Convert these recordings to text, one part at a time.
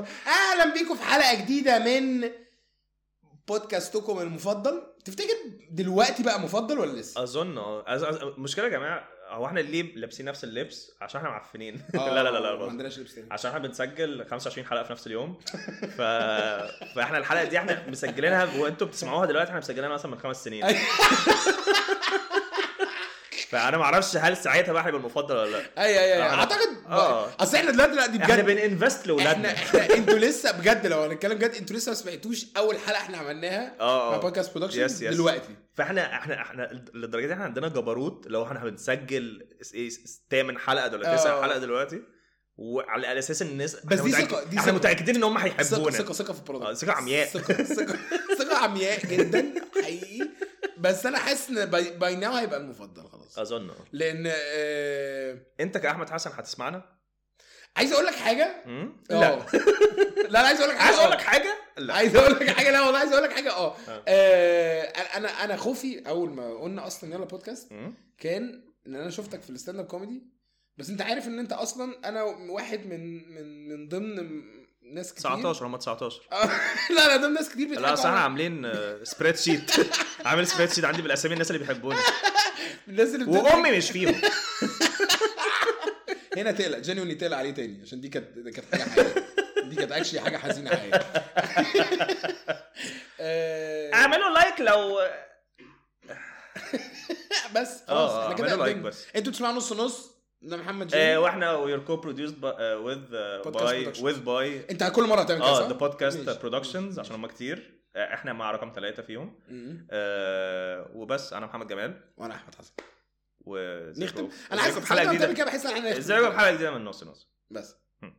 اهلا بيكم في حلقه جديده من بودكاستكم المفضل تفتكر دلوقتي بقى مفضل ولا لسه؟ اظن اه أز- أز- المشكله يا جماعه هو احنا ليه لابسين نفس اللبس عشان احنا معفنين آه، لا لا لا لا ما بس. عندناش لبس تاني عشان احنا بنسجل 25 حلقه في نفس اليوم ف... فاحنا الحلقه دي احنا مسجلينها وانتوا بتسمعوها دلوقتي احنا مسجلينها مثلا من خمس سنين أيوة. فانا ما اعرفش هل ساعتها بقى هيبقى المفضل ولا لا اي اي اي أنا- اعتقد آه. اصل احنا دلوقتي لا دي احنا بجد بننفست احنا لاولادنا احنا انتوا لسه بجد لو هنتكلم بجد انتوا لسه ما سمعتوش اول حلقه احنا عملناها اه مع اه بودكاست برودكشن يس، يس. دلوقتي فاحنا احنا احنا للدرجه دي احنا عندنا جبروت لو احنا بنسجل اس- ايه تامن حلقه ولا تسع آه. حلقه دلوقتي وعلى على اساس الناس بس احنا دي متأكد- ثقة- دي احنا ثقة. متاكدين ان هم ثقه هيحبونا ثقه ثقه في آه، البرودكت ثقة عمياء. ثقه ثقه ثقه عمياء جدا حقيقي بس انا حاسس ان باي ناو هيبقى المفضل خلاص اظن آه. لان آه انت كاحمد حسن هتسمعنا؟ عايز اقول لك حاجه مم؟ اه. لا لا لا عايز اقول لك حاجه عايز اقول اه. لك حاجه؟ لا عايز اقول لك حاجه لا والله عايز اقول لك حاجه اه اه. آه، انا انا خوفي اول ما قلنا اصلا يلا بودكاست مم؟ كان ان انا شفتك في الستاند اب كوميدي بس انت عارف ان انت اصلا انا واحد من من من ضمن ناس كتير 19 هم 19 آه، لا لا ضمن ناس كتير لا بيضحكوا اصل احنا على- عاملين سبريد شيت عامل سبريد شيت عندي بالاسامي الناس اللي بيحبوني الناس اللي بتضحك. وامي مش فيهم هنا تقلق جينيوني تقلق عليه تاني عشان دي كانت دي كانت حاجه حقيقيه دي كانت اكشلي حاجه حزينه حقيقيه آه، اعملوا لايك لو بس خلاص اه احنا كده اعملوا لايك قدمنا. بس انتوا بتسمعوا نص نص ده محمد آه، جيني واحنا وير كو بروديوسد وذ Podcast باي Productions. وذ باي انت كل مره هتعمل كده اه صح؟ ذا بودكاست ماشي. برودكشنز عشان هم كتير آه، احنا مع رقم ثلاثة فيهم مم. آه، وبس انا محمد جمال وانا احمد حسن و نختم انا عايز ازيكم بحلقه جديده كده بحس ان احنا نختم. ازيكم بحلقه جديده من نص نص بس هم.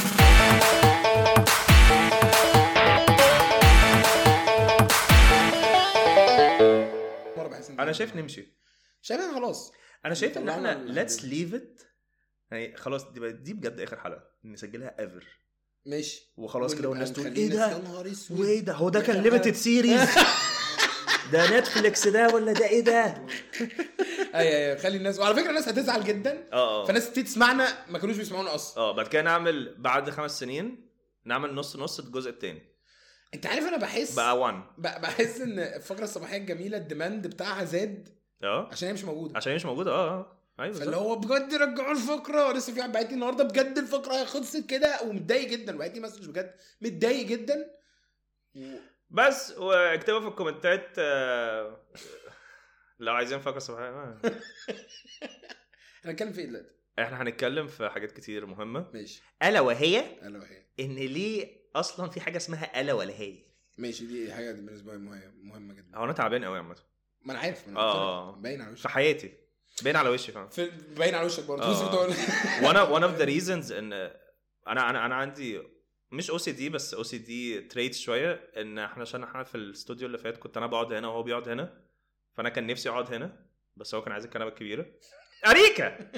مره بحس ان انا شايف نمشي شايف إن خلاص انا شايف ان طلعنا احنا ال- ليتس ليف ات يعني خلاص دي بقى- دي بجد اخر حلقه نسجلها ايفر ماشي وخلاص كده والناس تقول نخلي ايه الناس- ده يا نهار اسود وايه ده هو ده كان إحنا- ليميتد سيريز ده نتفليكس ده ولا ده ايه ده ايوه ايوه خلي الناس وعلى فكره الناس هتزعل جدا اه اه فناس تبتدي تسمعنا ما كانوش بيسمعونا اصلا اه بعد كده نعمل بعد خمس سنين نعمل نص نص الجزء الثاني انت عارف انا بحس بقى 1 ب- بحس ان الفقره الصباحيه الجميله الديماند بتاعها زاد اه عشان هي مش موجوده عشان هي مش موجوده اه اه ايوه فاللي بالظبط. هو بجد رجعوا الفقره لسه في واحد بعت لي النهارده بجد الفقره خلصت كده ومتضايق جدا بعت لي مسج بجد متضايق جدا و- بس واكتبوا في الكومنتات آه، لو عايزين فقره صباحيه آه. احنا هنتكلم في ايه دلوقتي؟ احنا هنتكلم في حاجات كتير مهمه ماشي الا وهي الا وهي ان ليه اصلا في حاجه اسمها الا ولا هي ماشي دي حاجه دي بالنسبه لي مهمه مهمه جدا هو انا تعبان قوي عامه ما انا عارف ما انا آه. قلت لك. باين على وشك في حياتي باين على وشي فاهم في باين على وشك برضه آه. بص بتقول وانا one اوف ذا ريزونز ان انا انا انا عندي مش او سي دي بس او سي دي تريت شويه ان احنا عشان احنا في الاستوديو اللي فات كنت انا بقعد هنا وهو بيقعد هنا فانا كان نفسي اقعد هنا بس هو كان عايز الكنبه الكبيره اريكا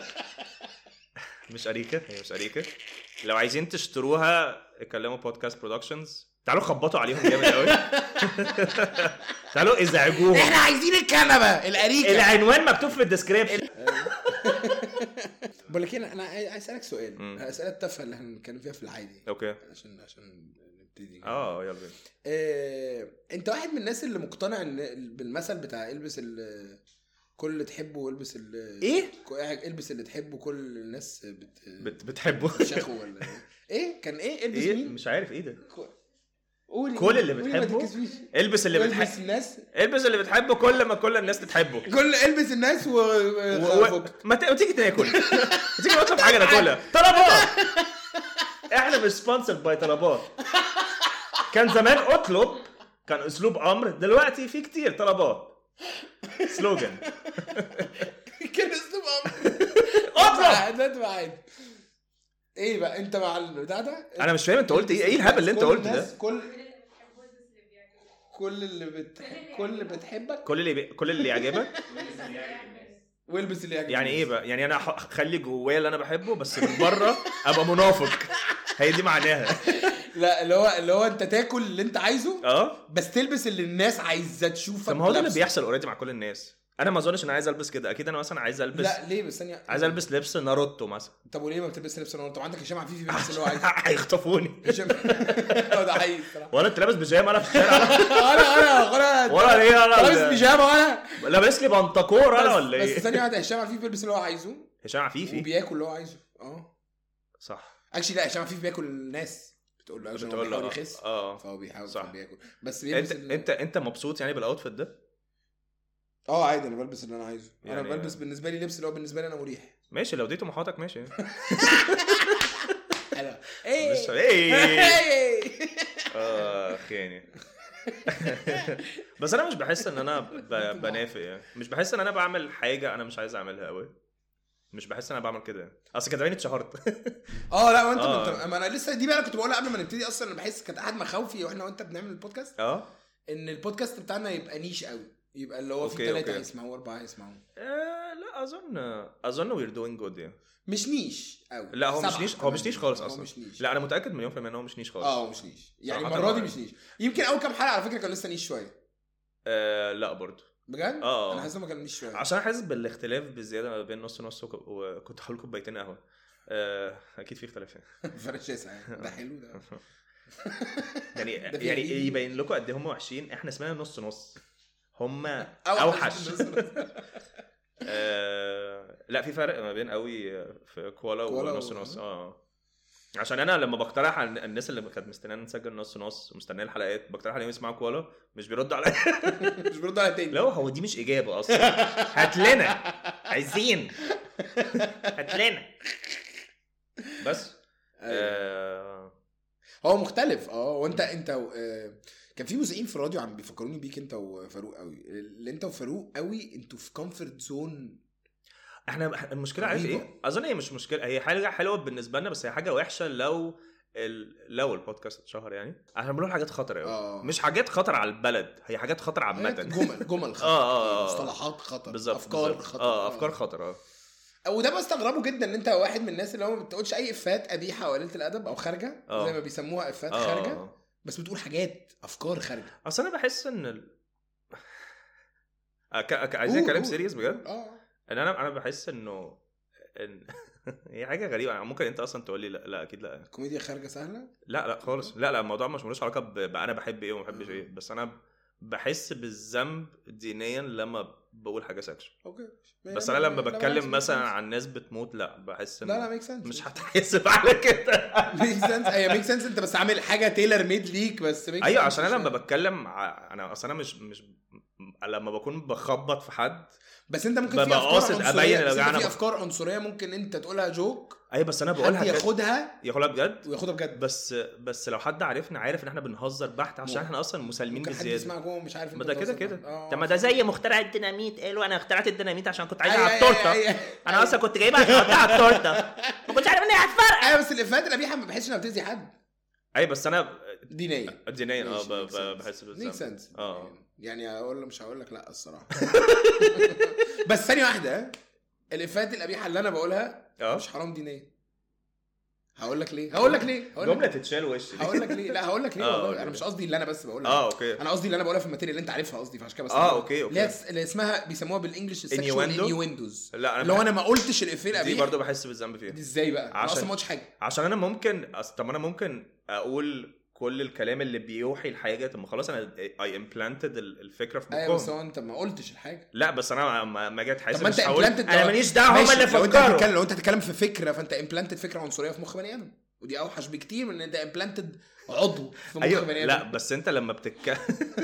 مش اريكا هي مش اريكا لو عايزين تشتروها اتكلموا بودكاست برودكشنز تعالوا خبطوا عليهم جامد قوي تعالوا ازعجوهم احنا عايزين الكنبه الاريكه العنوان مكتوب في الديسكريبشن بقول لك إيه، انا انا عايز اسالك سؤال مم. اسئله التافهه اللي احنا بنتكلم فيها في العادي اوكي عشان عشان نبتدي اه يلا بينا آه، انت واحد من الناس اللي مقتنع ان بالمثل بتاع البس ال كل اللي تحبه والبس ال ايه؟ البس اللي تحبه كل الناس بت بت بتحبه شخو ولا ايه كان ايه البس ايه مين مش عارف ايه ده قولي كل اللي قولي ما بتحبه؟ تتكسفيش. البس اللي البس بتحب الناس البس اللي بتحبه كل ما كل الناس تحبه كل البس الناس و, و... و... و... ما, ت... ما تيجي تاكل ما تيجي نطلب حاجه ناكلها طلبات احنا مش سبونسرد باي طلبات كان زمان اطلب كان اسلوب امر دلوقتي في كتير طلبات سلوجان كان اسلوب اطلب ده تبقى عادي ايه بقى انت مع البتاع ده انا مش فاهم انت قلت ايه ايه الهبل اللي انت كل قلته الناس- ده كل كل اللي بت... كل اللي بتحبك كل اللي بي... كل اللي يعجبك والبس اللي يعجبك يعني ايه بقى يعني انا ح- اخلي جوايا اللي انا بحبه بس من بره ابقى منافق هي دي معناها لا اللي هو اللي هو انت تاكل اللي انت عايزه اه بس تلبس اللي الناس عايزه تشوفك طب ما هو ده اللي لابسه. بيحصل اوريدي مع كل الناس انا ما اظنش ان عايز البس كده اكيد انا مثلا عايز البس لا ليه بس ثانيه عايز البس لبس ناروتو مثلا طب وليه ما بتلبس لبس نور طب عندك هشام عفيفي بيلبس اللي هو عايزه هيخطفوني هشام هو ده حقيقي الصراحه وانا انت لابس بيجامه انا في الشارع انا انا انا ولا ليه انا لابس بيجامه وانا لابس لي بنطكور انا بس- ولا بس ايه ثانيه واحده هشام عفيفي بيلبس اللي هو عايزه هشام عفيفي وبياكل اللي هو عايزه اه صح اكشلي لا هشام عفيفي بياكل الناس بتقول له عشان هو بتقول له بيحاول آه. يخس اه فهو بيحاول صح. صح بياكل بس بيلبس انت ال- انت انت مبسوط يعني بالاوتفيت ده اه عادي انا بلبس اللي انا عايزه انا يعني- بلبس بالنسبه لي لبس اللي هو بالنسبه لي انا مريح ماشي لو دي طموحاتك ماشي حلو مش ايه ايه اخ يعني بس انا مش بحس ان انا ب- بنافق يعني مش بحس ان انا بعمل حاجه انا مش عايز اعملها قوي مش بحس ان انا بعمل كده يعني اصل كده عيني اتشهرت اه لا وانت آه. آه. ما انا لسه دي بقى أنا كنت بقولها قبل ما نبتدي اصلا انا بحس كانت احد مخاوفي واحنا وانت بنعمل البودكاست اه ان البودكاست بتاعنا يبقى نيش قوي يبقى اللي هو في أوكي، ثلاثه أوكي. هيسمعوه اربعه هيسمعوه آه، لا اظن اظن وير دوينج جود يعني مش نيش قوي لا هو مش سبعة نيش هو كمان. مش نيش خالص هو اصلا مش نيش لا انا متاكد مليون في المية ان هو مش نيش خالص اه هو مش نيش يعني صراحة المره دي آه. مش نيش يمكن اول كام حلقه على فكره كان لسه نيش شويه آه لا برضه بجد آه. انا حاسس انه كان نيش شويه عشان حاسس بالاختلاف بالزياده ما بين نص نص وك- وكنت هقول كوبايتين قهوه آه اكيد في اختلاف يعني فرق شاسع يعني. ده حلو ده يعني ده في يعني عيد. يبين لكم قد ايه هم وحشين احنا اسمنا نص نص هم أوحش اوحش من نص نص. آه لا في فرق ما بين قوي في كوالا كوالا ونص و- نص اه عشان انا لما بقترح على الناس اللي كانت مستنيه نسجل نص نص ومستنيه الحلقات بقترح عليهم يسمعوا كوالا مش بيردوا عليا مش برد على تاني لا هو دي مش اجابه اصلا هات لنا عايزين هات لنا بس أيوة. آه هو مختلف اه وانت انت و- آه، كان في مذيعين في الراديو عم بيفكروني بيك انت وفاروق قوي اللي انت وفاروق قوي انتوا في كومفورت زون احنا المشكله عارف رهيبة. ايه؟ اظن هي مش مشكله هي حاجه حلوه بالنسبه لنا بس هي حاجه وحشه لو ال... لو البودكاست اتشهر يعني احنا بنقول حاجات خطر قوي اه مش حاجات خطر على البلد هي حاجات خطر عامه جمل جمل خطر آه، آه، آه. مصطلحات خطر بالظبط افكار بالظبط. خطر اه افكار خطر اه وده بستغربه جدا ان انت واحد من الناس اللي هو ما بتقولش اي افات قبيحه او قليله الادب او خارجه آه. زي ما بيسموها افات اه خارجه آه. بس بتقول حاجات افكار خارجه اصل انا بحس ان ال... أك... أك... عايزين قول، كلام قول. سيريس بجد اه ان انا انا بحس انه ان هي حاجه غريبه يعني ممكن انت اصلا تقول لي لا لا اكيد لا كوميديا خارجه سهله لا لا خالص لا لا الموضوع مش ملوش علاقه ب... بانا بحب ايه وما بحبش ايه بس انا بحس بالذنب دينيا لما بقول حاجه سكشن اوكي بس انا لما بتكلم مثلا عن ناس بتموت لا بحس لا لا ان ميك سنس مش هتحاسب على كده ميك سنس هي ميك سنس انت بس عامل حاجه تيلر ميد ليك بس make ايوه sense عشان انا مش- لما بتكلم ع- انا اصل انا مش مش لما بكون بخبط في حد بس انت ممكن ببقى في افكار قاصد عنصريه أبين بس الوجع انت أنا في بخ- افكار عنصريه ممكن انت تقولها جوك ايوه بس انا حد بقولها كده ياخدها ياخدها بجد وياخدها بجد بس بس لو حد عارفنا عارف ان احنا بنهزر بحت عشان مو- احنا اصلا مسالمين ممكن حد بزياده يسمع جوه مش عارف ما انت ده كده بتهزر كده معاه. اه. طب ما ده زي مخترع الديناميت قالوا انا اخترعت الديناميت عشان كنت عايزها أيوة، على أيوة، التورته أيوة، أيوة. انا اصلا كنت جايبها عشان احطها على التورته ما كنتش عارف ان هي هتفرقع ايوه بس الافات القبيحه ما بحسش انها بتاذي حد اي بس انا دينيا دينيا اه ماشي، ب- make ب- sense. بحس ميك بالذنب سنس اه يعني اقول مش هقول لك لا الصراحه بس ثانيه واحده الافات القبيحه اللي انا بقولها اه مش حرام دينيا هقول لك ليه هقول لك ليه هقول جمله لك تتشال وش دي. هقول لك ليه لا هقول لك ليه آه، والله أوكي. انا مش قصدي اللي انا بس بقولها اه اوكي انا قصدي اللي انا بقولها في الماتيريال اللي انت عارفها قصدي فعشان كده بس اه اوكي اللي هي اوكي اللي اسمها بيسموها بالانجلش Innuendo؟ انيويندوز لا اللي هو انا انا ما قلتش الافيه دي القبيح برضه بحس بالذنب فيها دي ازاي بقى؟ انا عشان- اصلا ما قلتش حاجه عشان انا ممكن أص... طب انا ممكن اقول كل الكلام اللي بيوحي الحاجه طب ما خلاص انا اي امبلانتد الفكره في ايوه بس مخهم هو انت ما قلتش الحاجه لا بس انا ما ما جيت حاسب طب ما انت مش هقول implanted انا لو- ماليش دعوه هم ماشي، اللي لو انت فكروا هتتكلم لو انت هتتكلم في فكره فانت امبلانتد فكره عنصريه في مخ بني ادم ودي اوحش بكتير من ان انت امبلانتد عضو في مخ ايوه بني ادم لا بس انت لما بتتكلم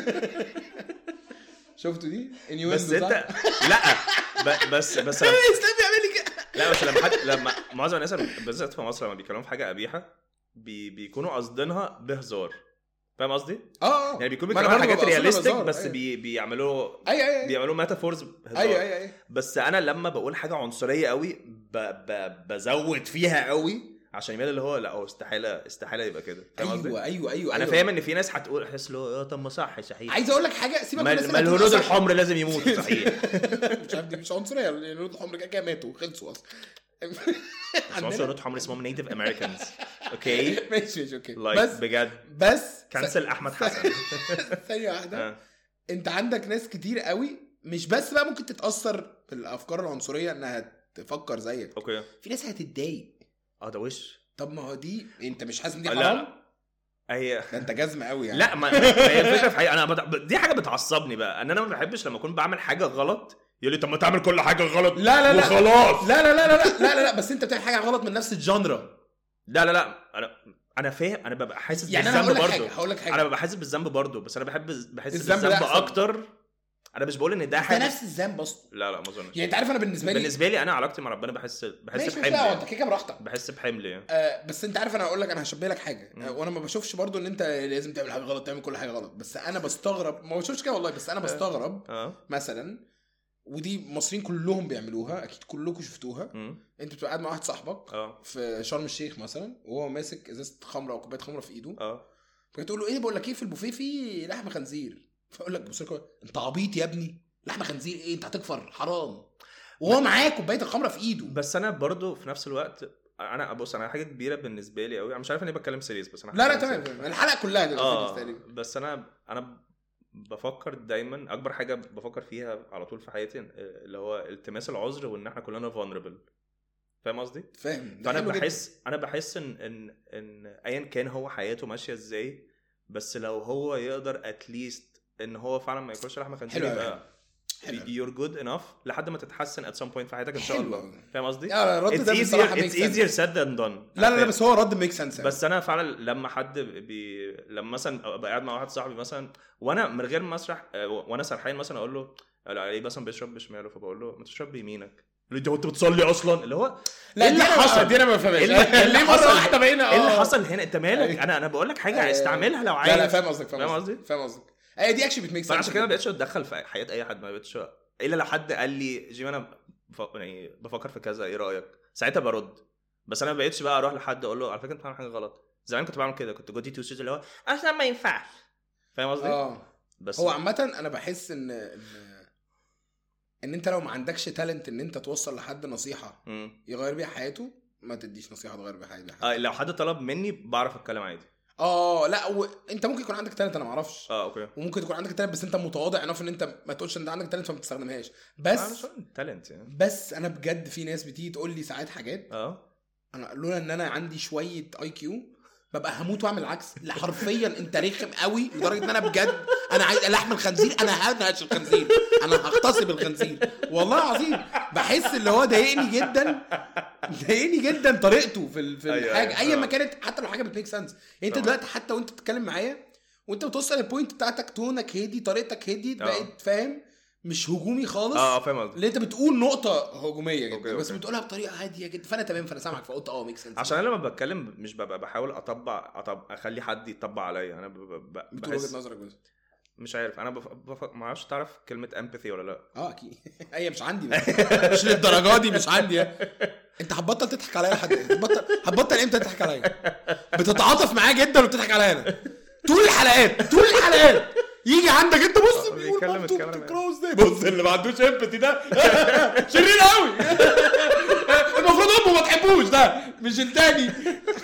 شفتوا دي؟ بس انيويندو انت لا ب... بس بس لما... اسلام بيعمل لي كده لا بس لما حد لما معظم الناس بالذات في مصر لما بيتكلموا في حاجه قبيحه بي... بيكونوا قاصدينها بهزار فاهم قصدي؟ اه يعني بيكونوا ما أنا بيتكلموا عن برضه حاجات بقصدها رياليستيك بهزار، بس أيوة. بي... بيعملوا ايوه ايوه بيعملوا ميتافورز بهزار ايوه ايوه ايوه بس انا لما بقول حاجه عنصريه قوي ب... ب... بزود فيها قوي عشان يبان اللي هو لا هو استحاله استحاله يبقى كده فاهم قصدي؟ ايوه ايوه ايوه انا أيوة. فاهم ان في ناس هتقول احس له اه طب ما صح صحيح عايز اقول لك حاجه سيبك من ما الناس ما اللي هتقول الهنود صح. الحمر لازم يموتوا صحيح مش عارف دي مش عنصريه لان الهنود الحمر كده كده ماتوا خلصوا اصلا بس مصر هنود حمر اسمهم نيتيف امريكانز اوكي ماشي ماشي اوكي لايك بس بجد بس كنسل احمد حسن ثانيه واحده آه. انت عندك ناس كتير قوي مش بس بقى ممكن تتاثر بالافكار العنصريه انها تفكر زيك اوكي في ناس هتتضايق اه ده وش طب ما هو دي انت مش حاسس ان دي لا حرام لا هي ده انت جزمه قوي يعني لا ما ما هي الفكره في حقيقة انا بت... دي حاجه بتعصبني بقى ان انا ما بحبش لما اكون بعمل حاجه غلط يقول لي طب ما تعمل كل حاجه غلط لا لا لا وخلاص لا لا لا لا لا لا, لا بس انت بتعمل حاجه غلط من نفس الجانرا لا لا لا انا انا فاهم انا ببقى حاسس يعني انا بالذنب هقول لك حاجه برضه هقول لك حاجه انا ببقى حاسس بالذنب برضه بس انا بحب بحس الذنب ده بالذنب أحسن. اكتر انا مش بقول ان ده ده حاجه نفس الذنب اصلا لا لا ما اظنش يعني انت عارف انا بالنسبه لي بالنسبه لي انا علاقتي مع ربنا بحس بحس ماشي مش بحمل دعوه انت يعني. كده كده براحتك بحس بحمل يعني آه بس انت عارف انا هقول لك انا هشبه لك حاجه مم. آه وانا ما بشوفش برضو ان انت لازم تعمل حاجه غلط تعمل كل حاجه غلط بس انا بستغرب ما بشوفش كده والله بس انا بستغرب اه مثلا ودي المصريين كلهم بيعملوها اكيد كلكم شفتوها أمم. انت بتبقى قاعد مع واحد صاحبك اه في شرم الشيخ مثلا وهو ماسك ازازه خمره او كوبايه خمره في ايده اه فتقول له ايه بقول لك ايه في البوفيه في لحم خنزير فيقول لك بص لك انت عبيط يا ابني لحم خنزير ايه انت هتكفر حرام وهو معاه كوبايه الخمره في ايده بس انا برضو في نفس الوقت انا بص انا حاجه كبيره بالنسبه لي قوي انا مش عارف اني بتكلم سيريس بس انا لا لا هتكلم تمام serious. تمام الحلقه كلها دلوقتي اه تقريبا. بس انا انا بفكر دايما اكبر حاجه بفكر فيها على طول في حياتي اللي هو التماس العذر وان احنا كلنا vulnerable فاهم قصدي؟ فاهم ده فانا حلو جدا. بحس انا بحس ان ان ان ايا كان هو حياته ماشيه ازاي بس لو هو يقدر اتليست ان هو فعلا ما ياكلش لحمه خنزير حلو أوي. يبقى حلو أوي. you're good enough لحد ما تتحسن at some point في حياتك ان شاء حلو الله أوي. فاهم قصدي؟ لا الرد it's ده easier بصراحه it's makes sense. easier said than done لا لا لا بس هو رد ميك سنس بس انا فعلا لما حد بي لما مثلا ابقى قاعد مع واحد صاحبي مثلا وانا من غير ما اسرح آه، وانا سرحان مثلا اقول له لا ايه مثلا بيشرب بشماله فبقول له ما تشرب بيمينك يقول لي انت وانت بتصلي اصلا اللي هو لا إيه دي اللي أنا- حصل؟ دي انا ما بفهمهاش إيه اللي- إيه اللي ليه مره حصل؟ واحده بقينا ايه اللي آه. حصل هنا انت مالك أيوة. انا انا بقول لك حاجه آه. استعملها لو عايز لا لا فاهم قصدك فاهم فاهم قصدي؟ قصدك فاهم قصدك اي دي اكشلي بتميك فانا سنس عشان كده ما بقتش اتدخل في حياه اي حد ما بقتش الا لو حد قال لي جيم انا بف... يعني بفكر في كذا ايه رايك ساعتها برد بس انا ما بقتش بقى اروح لحد اقول له على فكره انت بتعمل حاجه غلط زمان كنت بعمل كده كنت جودي تو سيز اللي هو عشان ما ينفعش فاهم قصدي؟ اه بس هو عامة انا بحس ان ان ان انت لو ما عندكش تالنت ان انت توصل لحد نصيحة مم. يغير بيها حياته ما تديش نصيحة تغير بيها حياته آه لو حد طلب مني بعرف اتكلم عادي اه لا و... انت ممكن يكون عندك تالنت انا ما اعرفش اه اوكي وممكن يكون عندك تالنت بس انت متواضع انف ان انت ما تقولش ان انت عندك تالنت فما تستخدمهاش بس بس تالنت يعني بس انا بجد في ناس بتيجي تقول لي ساعات حاجات اه انا لولا ان انا عندي شويه اي كيو ببقى هموت واعمل العكس لا حرفيا انت رخم قوي لدرجه ان انا بجد انا عايز لحم الخنزير انا هنهش الخنزير انا هغتصب الخنزير والله العظيم بحس اللي هو ضايقني جدا ضايقني جدا طريقته في ال- في أيوة، الحاجه أيوة، ايا ما آه. كانت حتى لو حاجه بتميك سنس انت طبعا. دلوقتي حتى وانت بتتكلم معايا وانت بتوصل البوينت بتاعتك تونك هدي طريقتك هدي آه. بقيت فاهم مش هجومي خالص اه فاهم قصدي اللي انت بتقول نقطة هجومية جدا أوكي، بس أوكي. بتقولها بطريقة هادية جدا فأنا تمام فأنا سامعك فقلت اه ميك سنس عشان انا لما بتكلم مش ببقى بحاول اطبق أطبق اخلي حد يطبق عليا انا ب- ب- ب- بتقول بحس وجهة نظرك بس مش عارف انا بف... بف... ما اعرفش تعرف كلمه امباثي ولا لا اه اكيد هي مش عندي بس. مش للدرجة دي مش عندي انت هتبطل تضحك عليا حد هتبطل هتبطل امتى تضحك عليا بتتعاطف معايا جدا وبتضحك عليا انا طول الحلقات طول الحلقات يجي عندك انت بص آه، بيقول بيتكلم مامته الكلام بتكرهه ازاي بص اللي ما عندوش امباتي ده شرير قوي المفروض امه ما تحبوش ده مش التاني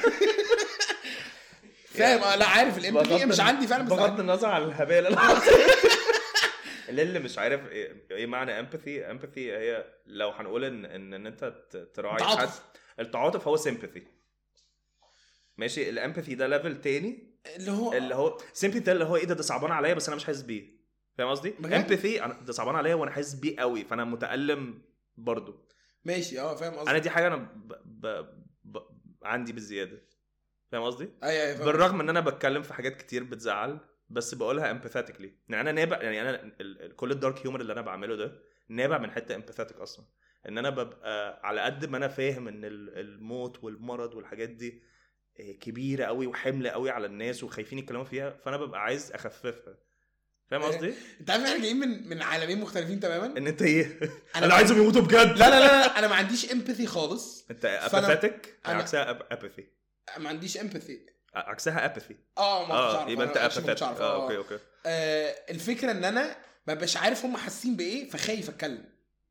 فاهم آه، لا عارف الامباتي مش عندي فعلا بس بغض النظر عن الهبال اللي اللي اللي مش عارف ايه, إيه معنى امباثي امباثي هي لو هنقول ان ان, إن انت ت- تراعي حد تعاطف. التعاطف هو سيمباثي ماشي الامباثي ده ليفل تاني اللي هو اللي هو سيمباثي ده اللي هو ايه ده ده صعبان عليا بس انا مش حاسس بيه فاهم قصدي؟ بجد؟ امباثي ده صعبان عليا وانا حاسس بيه قوي فانا متالم برضه ماشي اه فاهم قصدي انا دي حاجه انا ب... ب... ب... عندي بالزياده فاهم قصدي؟ ايوه ايوه فاهم بالرغم ان انا بتكلم في حاجات كتير بتزعل بس بقولها امباثيتيكلي يعني انا نابع يعني انا ال... ال... كل الدارك هيومر اللي انا بعمله ده نابع من حته امباثيتك اصلا ان انا ببقى على قد ما انا فاهم ان ال- الموت والمرض والحاجات دي إيه، كبيره قوي وحمل قوي على الناس وخايفين يتكلموا فيها فانا ببقى عايز اخففها فاهم قصدي؟ انت عارف احنا جايين من من عالمين مختلفين تماما ان انت ايه؟ انا انا عايزهم يموتوا بجد لا لا لا, لا انا ما عنديش امباثي خالص انت فأنا- اباثيتك أنا- عكسها اباثي ما عنديش امباثي عكسها اباثي اه ما كنتش اه اعرف يبقى أنا انت actually ما كنتش اباثيتك أعرف. اه اوكي اوكي آه الفكره ان انا ما بقاش عارف هم حاسين بايه فخايف اتكلم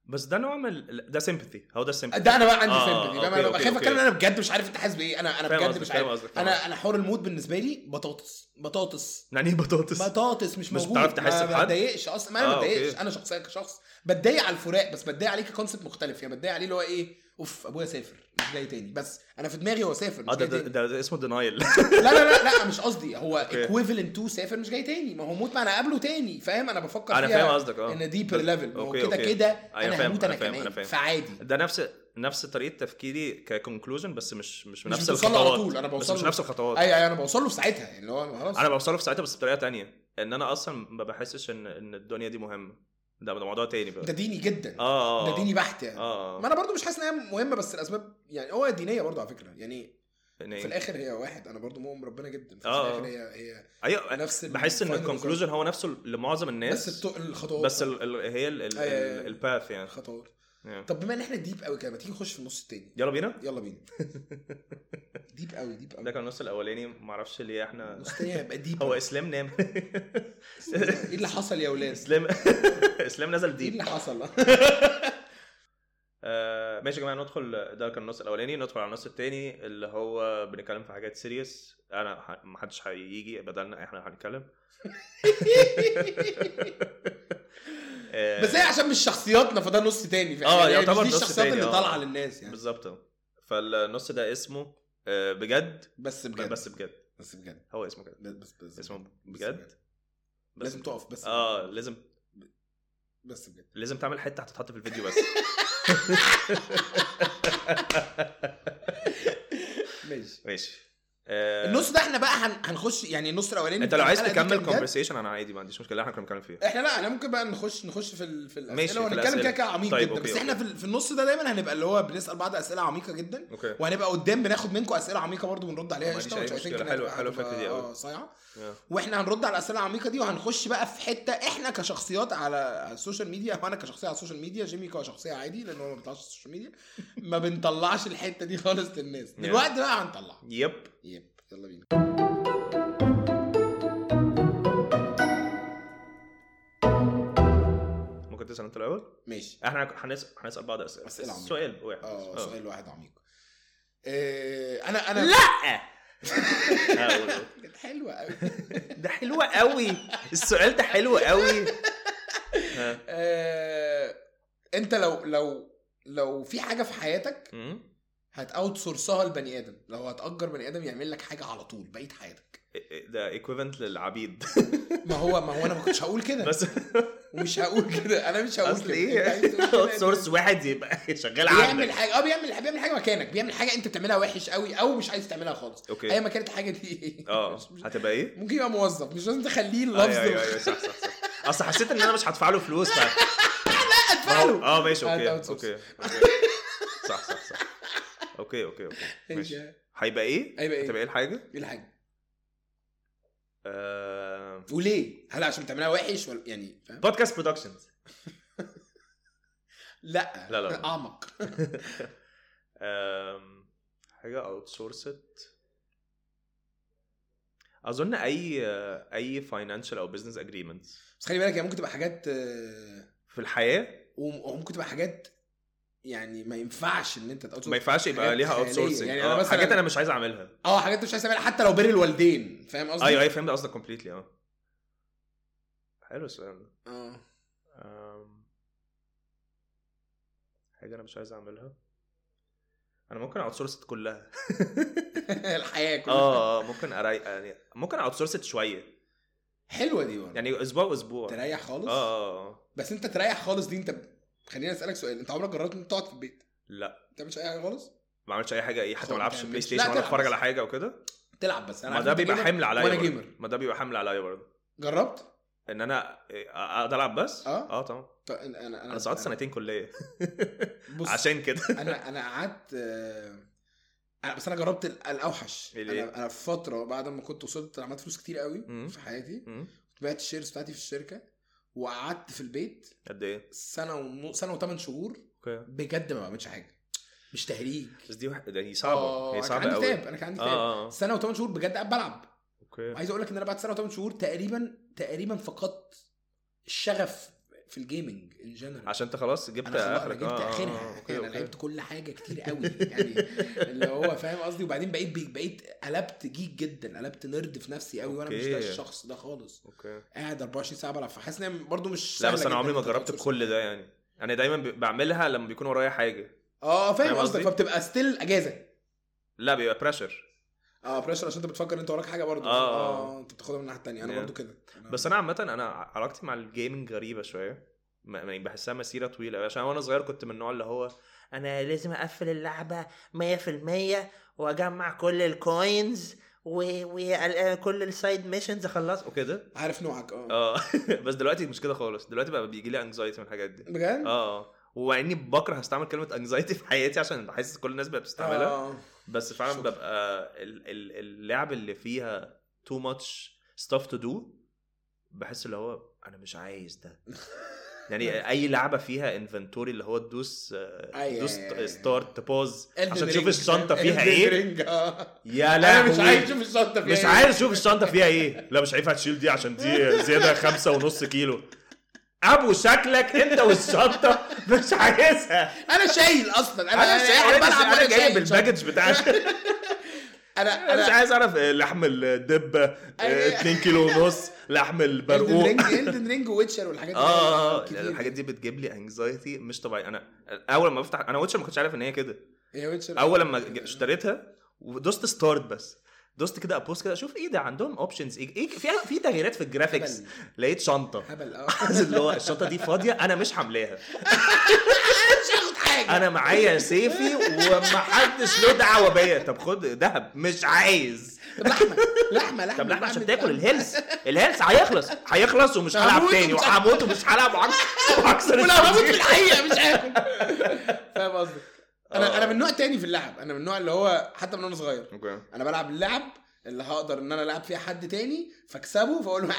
بس ده نوع من ال- ده سيمباثي هو ده السيمباثي ده انا بقى عندي آه، سيمبثي أوكي، انا ببقى أوكي، خايف أوكي. اتكلم انا بجد مش عارف انت حاسس بايه انا انا فاهم بجد قصدك مش فاهم عارف قصدك فاهم انا انا حوار المود بالنسبه لي بطاطس بطاطس يعني ايه بطاطس بطاطس مش مش موجود بتعرف تحس ما بحد؟ بتضايقش اصلا ما انا آه، ما بتضايقش أوكي. انا شخصيا كشخص بتضايق على الفراق بس بتضايق عليه ككونسيبت مختلف يعني بتضايق عليه اللي هو ايه اوف ابويا سافر مش جاي تاني بس انا في دماغي هو سافر اه مش ده, جاي ده, تاني ده, ده اسمه دينايل لا لا لا لا مش قصدي هو أوكي. ايكويفالنت تو سافر مش جاي تاني ما هو موت ما انا قابله تاني فاهم انا بفكر انا فيها فاهم قصدك اه ان ديبر ليفل ما هو أوكي، كده أوكي. كده أيوة انا فاهم، هموت أنا انا فاهم، أنا كمان فاهم. فعادي ده نفس نفس طريقه تفكيري ككونكلوجن بس مش مش مش نفس بتوصل له على الخطوات طول، أنا بس بوصل مش له. نفس الخطوات ايوه ايوه انا بوصل له في ساعتها يعني اللي هو خلاص انا بوصله في ساعتها بس بطريقه تانية ان انا اصلا ما بحسش ان ان الدنيا دي مهمه ده ده موضوع تاني بقى ده ديني جدا اه اه ده ديني بحت يعني اه ما انا برضو مش حاسس ان هي مهمه بس الاسباب يعني هو دينيه برضو على فكره يعني يعني في الاخر هي واحد انا برضو مؤمن بربنا جدا في آه. الاخر هي هي ايوه نفس بحس ان ال final الكونكلوجن هو نفسه لمعظم الناس بس الط- الخطوات بس ال ال هي ال ال أيوة، أيوة. ال الباث يعني الخطوات Yeah. طب بما ان احنا ديب قوي كده ما تيجي نخش في النص التاني يلا بينا يلا بينا ديب قوي ديب قوي ده كان النص الاولاني ما اعرفش ليه احنا النص التاني هيبقى ديب هو قوي. اسلام نام ايه اللي حصل يا ولاد اسلام اسلام نزل ايه ديب اللي حصل آه ماشي يا جماعه ندخل ده كان النص الاولاني ندخل على النص الثاني اللي هو بنتكلم في حاجات سيريس انا ح- ما حدش هيجي بدلنا احنا هنتكلم آه، بس هي عشان مش شخصياتنا فده نص تاني فاهم آه، يعني يعتبر مش دي نص الشخصيات تاني، اللي آه. طالعه للناس يعني بالظبط فالنص ده اسمه آه، بجد بس بجد بس بجد بس بجد هو اسمه كده بس بس اسمه بس بجد بس لازم بجد. تقف بس اه لازم بس بجد لازم تعمل حته هتتحط في الفيديو بس ماشي ماشي آه، النص ده احنا بقى هن- هنخش يعني النص الاولاني انت لو بتاع عايز الحلقة دي تكمل كان بجد. كونفرسيشن انا عادي ما عنديش مشكله احنا كنا بنتكلم فيها احنا لا احنا ممكن بقى نخش نخش في ال- في ماشي، الاسئله في ونتكلم الأسئلة. كده كده عميق طيب، جدا أوكي، بس احنا أوكي. في, في النص ده دايما هنبقى اللي هو بنسال بعض اسئله عميقه جدا اوكي وهنبقى قدام بناخد منكم اسئله عميقه برضو بنرد عليها ما عنديش قشطة، أي which I think مشكلة. إنها حلوة- هتبقى- حلوة الفكرة دي هتبقى، أوي. آه، صايعه Yeah. واحنا هنرد على الاسئله العميقه دي وهنخش بقى في حته احنا كشخصيات على السوشيال ميديا وانا كشخصيه على السوشيال ميديا جيمي كشخصيه عادي لان هو ما بيطلعش على السوشيال ميديا ما بنطلعش الحته دي خالص للناس دلوقتي بقى هنطلع يب يب يلا بينا ممكن تسال انت الاول ماشي احنا هنسال هنسال بعض اسئله أسئلة عميقة. سؤال واحد اه آه. سؤال واحد عميق آه، انا انا لا آه، قول، قول. كانت حلوه قوي ده حلو قوي السؤال ده حلو قوي ها. آه، انت لو لو لو في حاجه في حياتك مم. هتاوت سورسها لبني ادم لو هتاجر بني ادم يعمل لك حاجه على طول بقيه حياتك ده ايكويفالنت للعبيد ما هو ما هو انا ما كنتش هقول كده بس ومش هقول كده انا مش هقول اصل كده ايه أنت عايز تقول كده اوت إن- سورس واحد يبقى شغال بيعمل عندك حاجه اه بيعمل بيعمل حاجه مكانك بيعمل حاجه انت بتعملها وحش قوي او مش عايز تعملها خالص اوكي ايا ما كانت الحاجه دي اه مش- مش- هتبقى ايه؟ ممكن يبقى موظف مش لازم تخليه اللفظ ايوه ايوه ايوه صح صح صح اصل حسيت ان انا مش هدفع له فلوس ف ادفع له اه ماشي آه، اوكي ده outsource. اوكي اوكي صح صح صح اوكي اوكي اوكي ماشي ايه هيبقى ايه؟ هيبقى إيه؟ هتبقى ايه الحاجه؟ الحاجه آه، وليه؟ هل عشان بتعملها وحش ولا يعني فاهم؟ بودكاست برودكشنز لا لا، لا. اعمق آم، حاجه اوت سورست اظن اي اي فاينانشال او بزنس اجريمنت بس خلي بالك هي ممكن تبقى حاجات آه، في الحياه وم- وممكن تبقى حاجات يعني ما ينفعش ان انت تأوت ما ينفعش يبقى حاجات ليها اوت خيالية. سورسنج يعني أنا مثلاً- حاجات انا مش عايز اعملها اه حاجات انت مش عايز تعملها حتى لو بين الوالدين فاهم قصدي؟ ايوه ايوه فهمت قصدك كومبليتلي اه حلو السؤال ده اه أم، حاجه انا مش عايز اعملها انا ممكن اوت سورس كلها الحياه كلها اه آه، ممكن أري... يعني ممكن اوت سورس شويه حلوه دي برضه يعني اسبوع واسبوع تريح خالص اه اه اه بس انت تريح خالص دي انت ب- خليني اسالك سؤال انت عمرك جربت انت تقعد في البيت لا ما تعملش اي حاجه خالص ما عملتش اي حاجه ايه حتى خالص، ما العبش يعني بلاي مش- ستيشن لا، ولا تلعب اتفرج بس. على حاجه او كده تلعب بس انا ما عارف ده انت بيبقى جيمر حمل عليا وانا برضه. جيمر ما ده بيبقى حمل عليا برضه جربت ان انا إيه، اقعد العب بس اه. اه طبعا طيب انا انا انا سقطت سنتين كليه بص عشان كده انا انا قعدت آه، انا بس انا جربت ال- الاوحش الايه؟ انا انا في فتره بعد ما كنت وصلت عملت فلوس كتير قوي مم. في حياتي مم. بعت الشيرز بتاعتي في الشركه وقعدت في البيت قد ايه سنه ونص سنه وثمان شهور اوكي بجد ما بعملش حاجه مش تهريج بس دي واحد دي صعبه آه، هي أنا صعبه كان عندي قوي كتاب انا كان عندي اه كتاب اه آه. سنه وثمان شهور بجد قاعد بلعب اوكي وعايز اقول لك ان انا بعد سنه وثمان شهور تقريبا تقريبا فقدت الشغف في الجيمنج ان جنرال عشان انت خلاص جبت انا خلاص انا اخرك جبت آه، آه، اخرها آه، اوكي انا اوكي لعبت كل حاجه كتير قوي يعني اللي هو فاهم قصدي وبعدين بقيت بقيت قلبت جيك جدا قلبت نرد في نفسي قوي وانا مش ده أوكي. الشخص ده خالص اوكي قاعد 24 ساعه بلعب فحاسس ان هي برضه مش لا سهلة بس انا جداً عمري ما إنت جربت تاوت كل ده يعني انا دايما ب- بعملها لما بيكون ورايا حاجه اه فاهم فاهم قصدك قصدي؟ فبتبقى ستيل اجازه لا بيبقى بريشر اه بريشر عشان انت بتفكر ان انت وراك حاجه برضه آه. اه انت بتاخدها من الناحيه الثانيه انا Yeah. برضه كده بس انا عامه انا علاقتي مع الجيمنج غريبه شويه ما- يعني بحسها مسيره طويله أوي. عشان وانا صغير كنت من النوع اللي هو انا لازم اقفل اللعبه 100% واجمع كل الكوينز وكل السايد ميشنز اخلص وكده عارف نوعك اه اه بس دلوقتي مش كده خالص دلوقتي بقى بيجي لي انكزايتي من الحاجات دي بجد؟ اه ومع اني بكره استعمل كلمه انكزايتي في حياتي عشان بحس كل الناس بقت بتستعملها آه. بس فعلا شكرا. ببقى ال- ال- اللعب اللي فيها too much stuff to do بحس اللي هو انا مش عايز ده يعني اي لعبه فيها انفنتوري اللي هو تدوس آه، أي- تدوس أي- أي- ستارت باوز Elden عشان تشوف Ring، الشنطه فاهم؟ فيها Elden ايه Ring، آه. يا انا مش لهوي عايز اشوف الشنطه فيها مش إيه. عايز اشوف الشنطه فيها ايه لا مش هينفع تشيل دي عشان دي زياده خمسة ونص كيلو ابو شكلك انت والشنطه مش عايزها انا شايل اصلا انا انا شايل قاعد انا, بلعب أنا وأنا جايب شايل شنطة. الباكج بتاع انا انا مش انا عايز اعرف لحم الدبه أيوة. 2 كيلو ونص لحم الدن البرقوق رينج الدن رينج ويتشر والحاجات دي اه اه كتير. الحاجات دي بتجيب لي انكزايتي مش طبيعي انا اول ما بفتح انا ويتشر ما كنتش عارف ان هي كده هي ويتشر اول لما ج- اشتريتها ودوست ستارت بس دوست كده ابوس كده اشوف ايه ده عندهم اوبشنز ايه إيه- في في تغييرات في الجرافيكس هبل لقيت شنطه هبل اه اللي هو الشنطه دي فاضيه انا مش حاملاها انا مش هاخد حاجه انا معايا سيفي ومحدش له دعوه بيا طب خد دهب مش عايز طب لحمه لحمه لحمه طب لحمه عشان بعمل- تاكل الهيلث الهيلث هيخلص هيخلص ومش هلعب هموت تاني ومش وهموت ومش هلعب وهكسر وهكسر ولو هموت في الخنزير. الحقيقه مش هاكل فاهم قصدك انا آه. انا من نوع تاني في اللعب انا من النوع اللي هو حتى من وانا صغير اوكي انا بلعب اللعب اللي هقدر ان انا العب فيها حد تاني فاكسبه فاقول له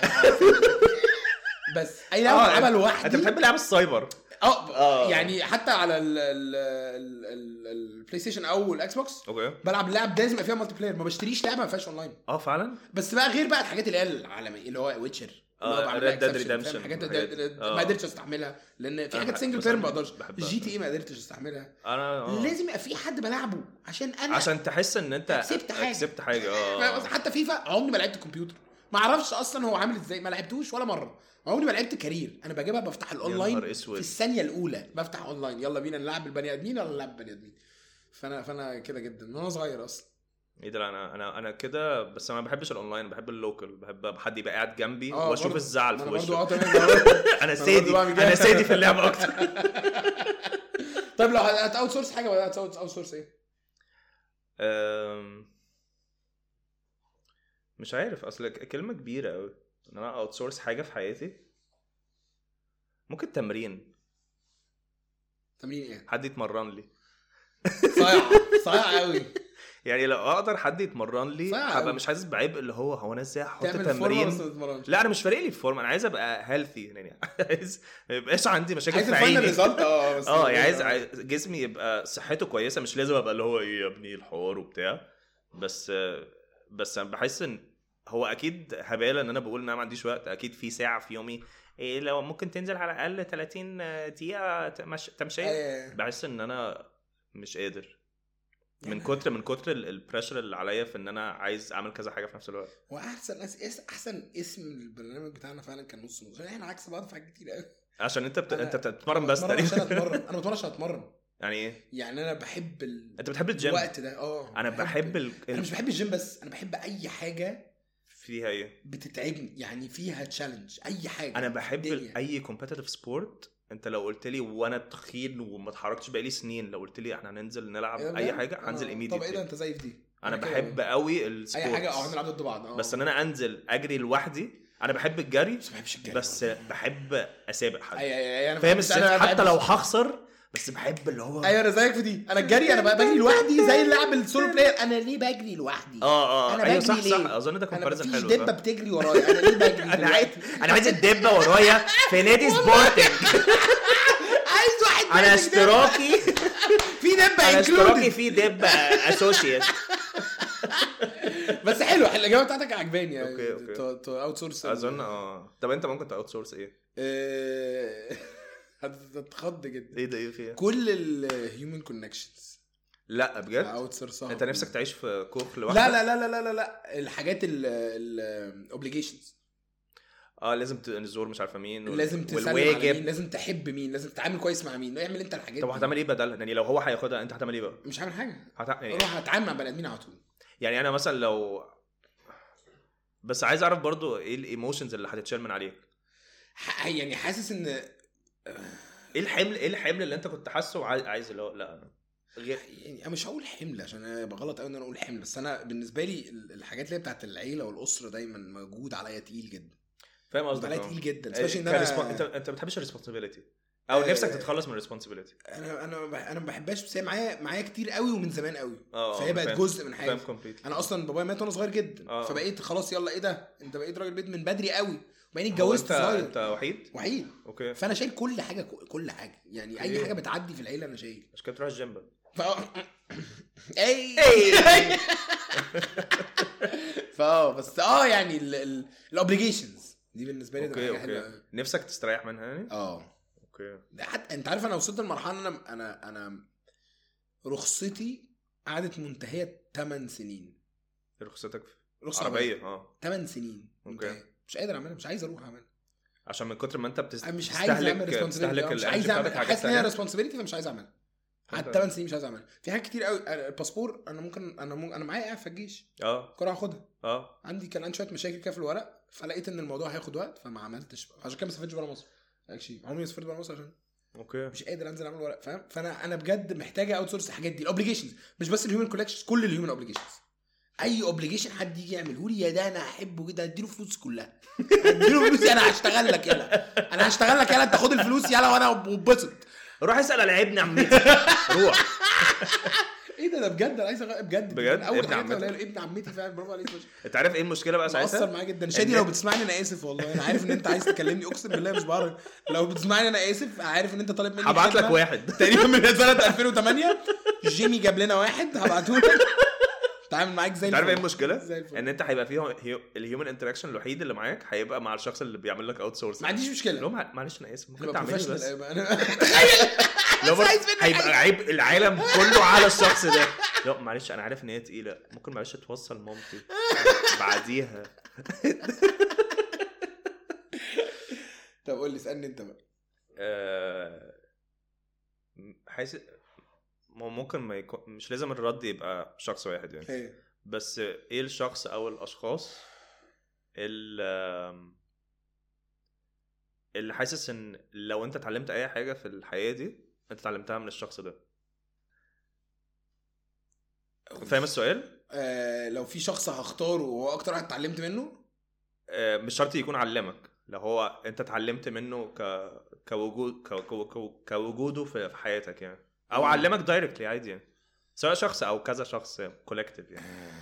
بس اي لعبه بلعبها انت لوحدي بتحب لعب السايبر اه آه. يعني حتى على ال- ال- ال- ال- البلاي ستيشن او الاكس بوكس اوكي بلعب لعب ده لازم يبقى فيها مالتي بلاير ما بشتريش لعبه ما فيهاش اونلاين اه فعلا بس بقى غير بقى الحاجات اللي هي العالميه اللي هو ويتشر آه، Red Dead Redemption حاجات والحاجات دي. ده- آه. ما قدرتش استحملها لان في أنا حاجات بحب- سنجل بس بلاير أنا ما بقدرش بحبها. جي تي اي ما قدرتش استحملها انا آه. لازم يبقى في حد بلعبه عشان انا عشان تحس ان انت Accept حاجة. اكسبت حاجه فاهم قصدي؟ اه حتى فيفا عمري ما لعبت الكمبيوتر ما اعرفش اصلا هو عامل ازاي ما لعبتوش ولا مره عمري ما لعبت كارير انا بجيبها بفتح نهار الاونلاين أسود. في الثانيه الاولى بفتح اونلاين يلا بينا نلعب البني ادمين ولا نلعب البني ادمين فانا فانا كده جدا من وانا صغير اصلا ايه ده لا، انا انا انا كده بس انا ما بحبش الاونلاين بحب اللوكال بحب حد يبقى قاعد جنبي اه واشوف برضه. الزعل ما في انا برضه اه وشه تمام انا برضه سيدي بعمل كده. انا سيدي في اللعبه اكتر طيب لو هتاوت سورس حاجه ولا هتاوت سورس ايه؟ أم، مش عارف اصل ك- كلمه كبيره قوي ان انا اوت سورس حاجه في حياتي ممكن تمرين تمرين ايه؟ حد يتمرن لي صايع صايع قوي يعني لو اقدر حد يتمرن لي صعب. هبقى مش حاسس بعبء اللي هو هو انا ازاي احط تعمل فورمه بس تمرين ما تتمرنش لا انا مش فارق لي الفورم انا عايز ابقى هيلثي يعني عايز ما يبقاش عندي مشاكل عايز في الفاينل عيني ريزلت اه بس اه يعني عايز عايز جسمي يبقى صحته كويسه مش لازم ابقى اللي هو ايه يا ابني الحوار وبتاع بس بس انا بحس ان هو اكيد هباله ان انا بقول ان انا ما عنديش وقت اكيد في ساعه في يومي إيه لو ممكن تنزل على الاقل 30 دقيقه تمش... تمشيه أيوة. بحس ان انا مش قادر من كتر من كتر ال- البريشر اللي عليا في ان انا عايز اعمل كذا حاجه في نفس الوقت هو احسن أس... اس- احسن اسم البرنامج بتاعنا فعلا كان نص نص احنا عكس بعض في حاجات كتير قوي عشان انت بت... أنا- انت بتتمرن بس بتمرن عشان تقريبا اتمرن انا بتمرن عشان اتمرن يعني ايه يعني انا بحب ال... انت بتحب الجيم الوقت ده اه انا بحب ال... انا مش بحب الجيم بس انا بحب اي حاجه فيها ايه بتتعبني يعني فيها تشالنج اي حاجه انا بحب في ال- الدنيا. اي كومبetitive سبورت انت لو قلت لي وانا تخين وما اتحركتش بقالي سنين لو قلت لي احنا هننزل نلعب إيه ده اي بجد؟ حاجه هنزل آه. ايميديتلي طب ايه ده انت زي في دي انا كده بحب قوي اي السبورتس حاجه اه هنلعب ضد بعض اه بس ان انا انزل اجري لوحدي انا بحب الجري بس ما بحبش الجري بس برضه. بحب اسابق حد اي اي اي انا فاهم بحبش- السنس أنا حتى بحبش- لو هخسر بس بحب اللي هو ايوه انا زيك في دي انا الجري انا بقى بجري لوحدي زي اللاعب السولو بلاير انا ليه بجري لوحدي اه اه أنا ايوه بجري صح ليه؟ صح اظن ده انا كومباريزن مفيش حلو دبه صح؟ بتجري ورايا انا ليه بجري انا عايز دلوقتي؟ انا عايز الدبه ورايا في نادي سبورتنج عايز واحد انا ماسك دبة. اشتراكي في دبه انا اشتراكي انكلودد في دبه اسوشيت بس حلو الاجابه بتاعتك عجباني أوكي، أوكي. اوت سورس اظن اه طب انت ممكن اوت سورس ايه؟ آه، هتتخض جدا ايه ده ايه فيها كل الهيومن كونكشنز لا بجد اوت سورسها انت نفسك تعيش في كوخ لوحدك لا لا لا لا لا لا لا الحاجات الاوبليجيشنز اه لازم تزور مش عارفه مين وال- لازم تسلم على مين والواجب لازم تحب مين لازم تتعامل كويس مع مين اعمل انت الحاجات طب دي. هتعمل ايه بدلها يعني لو هو هياخدها انت هتعمل ايه بقى مش هعمل حاجه هت... يعني, اروح اتعامل مع بني ادمين على طول يعني انا مثلا لو بس عايز اعرف برضو ايه الايموشنز اللي هتتشال من عليك ح- يعني حاسس ان ايه الحمل ايه الحمل اللي انت كنت حاسه وعايز عايز اللي هو لا أنا غير يعني انا مش هقول حمل عشان انا يبقى غلط قوي ان انا اقول حمل بس انا بالنسبه لي ال- الحاجات اللي هي بتاعت العيله والاسره دايما موجود عليا تقيل جدا فاهم موجود قصدك عليا اه. تقيل جدا إيه، especially ان كريسبون- انا انت انت ما بتحبش الريسبونسبيلتي او آه، نفسك تتخلص من الريسبونسبيلتي انا انا ما بح- انا ما بحبهاش بس هي معايا معايا كتير قوي ومن زمان قوي اه فهي بقت فاهم. جزء من فاهم حياتي كومبليت انا اصلا بابايا مات وانا صغير جدا آه. فبقيت خلاص يلا ايه ده انت بقيت راجل بيت من بدري قوي وبعدين اتجوزت انت صغير انت وحيد وحيد اوكي فانا شايل كل حاجه كل حاجه يعني اي أوكي. حاجه بتعدي في العيله انا شايل مش كده تروح الجيم بقى ف اي اي فاه بس اه يعني الاوبليجيشنز دي بالنسبه لي اوكي تبقى حاجه اوكي حلوه نفسك تستريح منها يعني اه اوكي ده حتى انت عارف انا وصلت لمرحله ان انا انا انا رخصتي قعدت منتهيه 8 سنين رخصتك في رخصه عربيه اه 8 سنين اوكي. منتهية. مش قادر اعملها مش عايز اروح اعملها عشان من كتر ما انت بتست... انا مش عايز اعمل بتستهلك ريسبونسبيلتي بتستهلك مش الانرجي عايز اعمل بتاعتك حاجات حاسس ان هي تانية. ريسبونسبيلتي فمش عايز اعملها قعدت أنت- 8 سنين مش عايز اعملها في حاجات كتير قوي أنا الباسبور انا ممكن انا ممكن انا معايا قاعد في الجيش اه كنت هاخدها اه عندي كان عندي شويه مشاكل كده في الورق فلقيت ان الموضوع هياخد وقت فما عملتش بقى. عشان كده ما سافرتش بره مصر اكشلي عمري ما سافرت بره مصر عشان اوكي مش قادر انزل اعمل ورق فاهم فانا انا بجد محتاجه اوت سورس الحاجات دي الاوبليجيشنز مش بس الهيومن كولكشنز كل الهيومن اوبليجيشنز اي اوبليجيشن حد يجي يعمله لي يا ده انا احبه جدا اديله فلوس كلها اديله فلوس انا هشتغل لك يلا انا هشتغل لك يلا انت خد الفلوس يلا وانا واتبسط روح اسال على ابن عمتي روح ايه ده ده بجد انا عايز أغ- بجد بجد؟ من اول ابن حاجات عمتك؟ ولا- ابن عمتي فعلا برافو عليك فشخ. انت عارف ايه المشكله بقى مأثر ساعتها معايا جدا شادي إن- لو بتسمعني انا اسف والله انا عارف ان انت عايز تكلمني اقسم بالله مش بعرف لو بتسمعني انا اسف عارف ان انت طالب مني هبعت لك خدمة. واحد تقريبا من سنه 2008 جيمي جاب لنا واحد هبعته لك تعامل معاك زي انت عارف ايه الفل. المشكله؟ زي الفل. ان انت هيبقى فيه الهيومن انتراكشن الوحيد اللي معاك هيبقى مع الشخص اللي بيعمل لك اوت سورس ما عنديش مشكله لو مع- معلش انا اسف ممكن انا تعملي بروفيشنال بس أيوة، انا لو برضه عايز منك هيبقى حاجة. عيب العالم كله على الشخص ده لا معلش انا عارف ان هي تقيله ممكن معلش توصل مامتي بعديها طب قول لي اسالني انت بقى آه، حاسس ما هو ممكن ما يكون مش لازم الرد يبقى شخص واحد يعني ايه بس ايه الشخص او الاشخاص اللي اللي حاسس ان لو انت اتعلمت اي حاجه في الحياه دي انت اتعلمتها من الشخص ده فاهم السؤال آه لو في شخص هختاره وهو اكتر واحد اتعلمت منه آه، مش شرط يكون علمك لو هو انت اتعلمت منه ك كوجود ك... ك... ك... كوجوده في في حياتك يعني او مم. علمك دايركتلي عادي يعني سواء شخص او كذا شخص كولكتيف يعني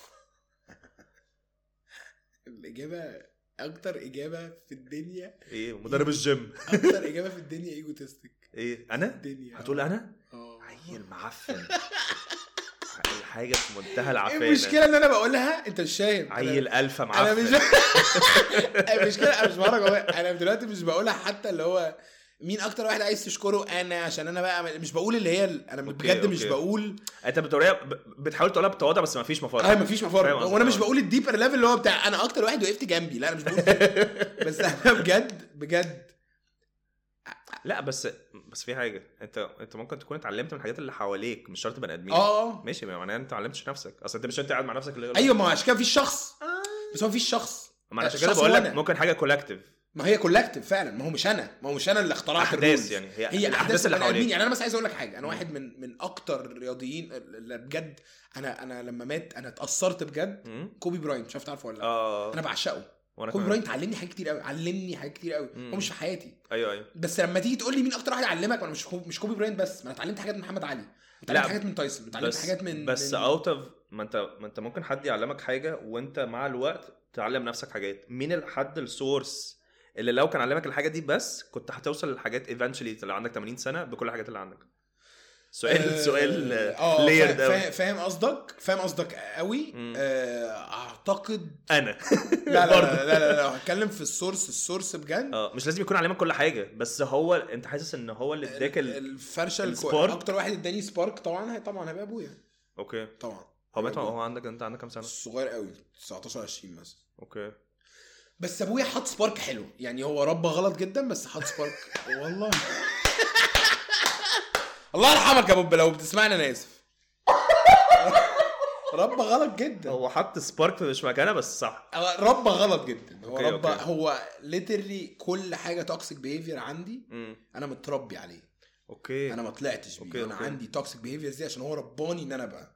الاجابه اكتر اجابه في الدنيا ايه مدرب الجيم اكتر اجابه في الدنيا ايجوتستك ايه انا الدنيا هتقول انا اه عيل معفن حاجه في منتهى العفانه المشكله ان انا بقولها انت مش فاهم أنا- عيل الفا انا معفن مش المشكله انا مش بهرج والله. انا دلوقتي مش بقولها حتى اللي هو مين اكتر واحد عايز تشكره انا عشان انا بقى مش بقول اللي هي ال- انا أوكي، بجد مش أوكي. بقول انت بتقولها ب- بتحاول تقولها بتواضع بس ما فيش مفاضل اه مفيش فاهم مفر قصدك، وانا مش آه. بقول الديبر ليفل اللي هو بتاع انا اكتر واحد وقفت جنبي لا انا مش بقول كده. بس انا بجد بجد لا بس بس في حاجه انت انت ممكن تكون اتعلمت من الحاجات اللي حواليك مش شرط بني ادمين اه ماشي ما معناها انت ما علمتش نفسك اصل انت مش انت قاعد مع نفسك اللي ايوه ما هو عشان كده مفيش شخص بس هو مفيش شخص ما انا عشان كده الشخص بقول هو لك أنا. ممكن حاجه كولكتيف ما هي كولكتيف فعلا ما هو مش انا ما هو مش انا اللي اخترعت احداث الرولز. يعني هي, هي احداث اللي البني ادمين حواليك يعني انا بس عايز اقول لك حاجه انا واحد من من اكتر الرياضيين اللي بجد انا انا لما مات انا اتاثرت بجد مم. كوبي براينت مش عارف تعرفه ولا لا اه انا بعشقه وانا كوبي كمان براينت علمني حاجات كتير قوي علمني حاجات كتير قوي مم. هو مش في حياتي ايوه ايوه بس لما تيجي تقول لي مين اكتر واحد علمك انا مش كوبي مش كوبي براينت بس ما انا اتعلمت حاجات من محمد علي اتعلمت لا، حاجات من تايسون اتعلمت بس حاجات من بس من... اوت اوف ما انت ما انت ممكن حد يعلمك حاجه وانت مع الوقت تعلم نفسك حاجات مين الحد السورس اللي لو كان علمك الحاجه دي بس كنت هتوصل للحاجات ايفنشولي اللي عندك 80 سنه بكل الحاجات اللي عندك سؤال سؤال اه ليرد فا- قوي فا- فاهم قصدك فاهم قصدك قوي مم. آه، اعتقد انا لا لا برضه. لا لا, لا, لا لو هتكلم في السورس السورس بجد اه مش لازم يكون علمك كل حاجه بس هو انت حاسس ان هو اللي اداك ال... الفرشه الكو... السبارك. اكتر واحد اداني سبارك طبعا هي طبعا هيبقى ابويا اوكي طبعا هو مات هو عندك انت عندك كام سنه صغير قوي 19 20 مثلا اوكي بس ابويا حط سبارك حلو يعني هو ربى غلط جدا بس حط سبارك والله الله يرحمك يا بوب لو بتسمعني انا اسف ربى غلط جدا هو حط سبارك في مش مكانها بس صح ربى غلط جدا هو أوكي، ربى أوكي. هو ليترلي كل حاجه توكسيك بيهيفير عندي امم انا متربي عليه اوكي انا ما طلعتش أوكي، بيه انا أوكي. عندي توكسيك بيهيفيرز دي عشان هو رباني ان انا ابقى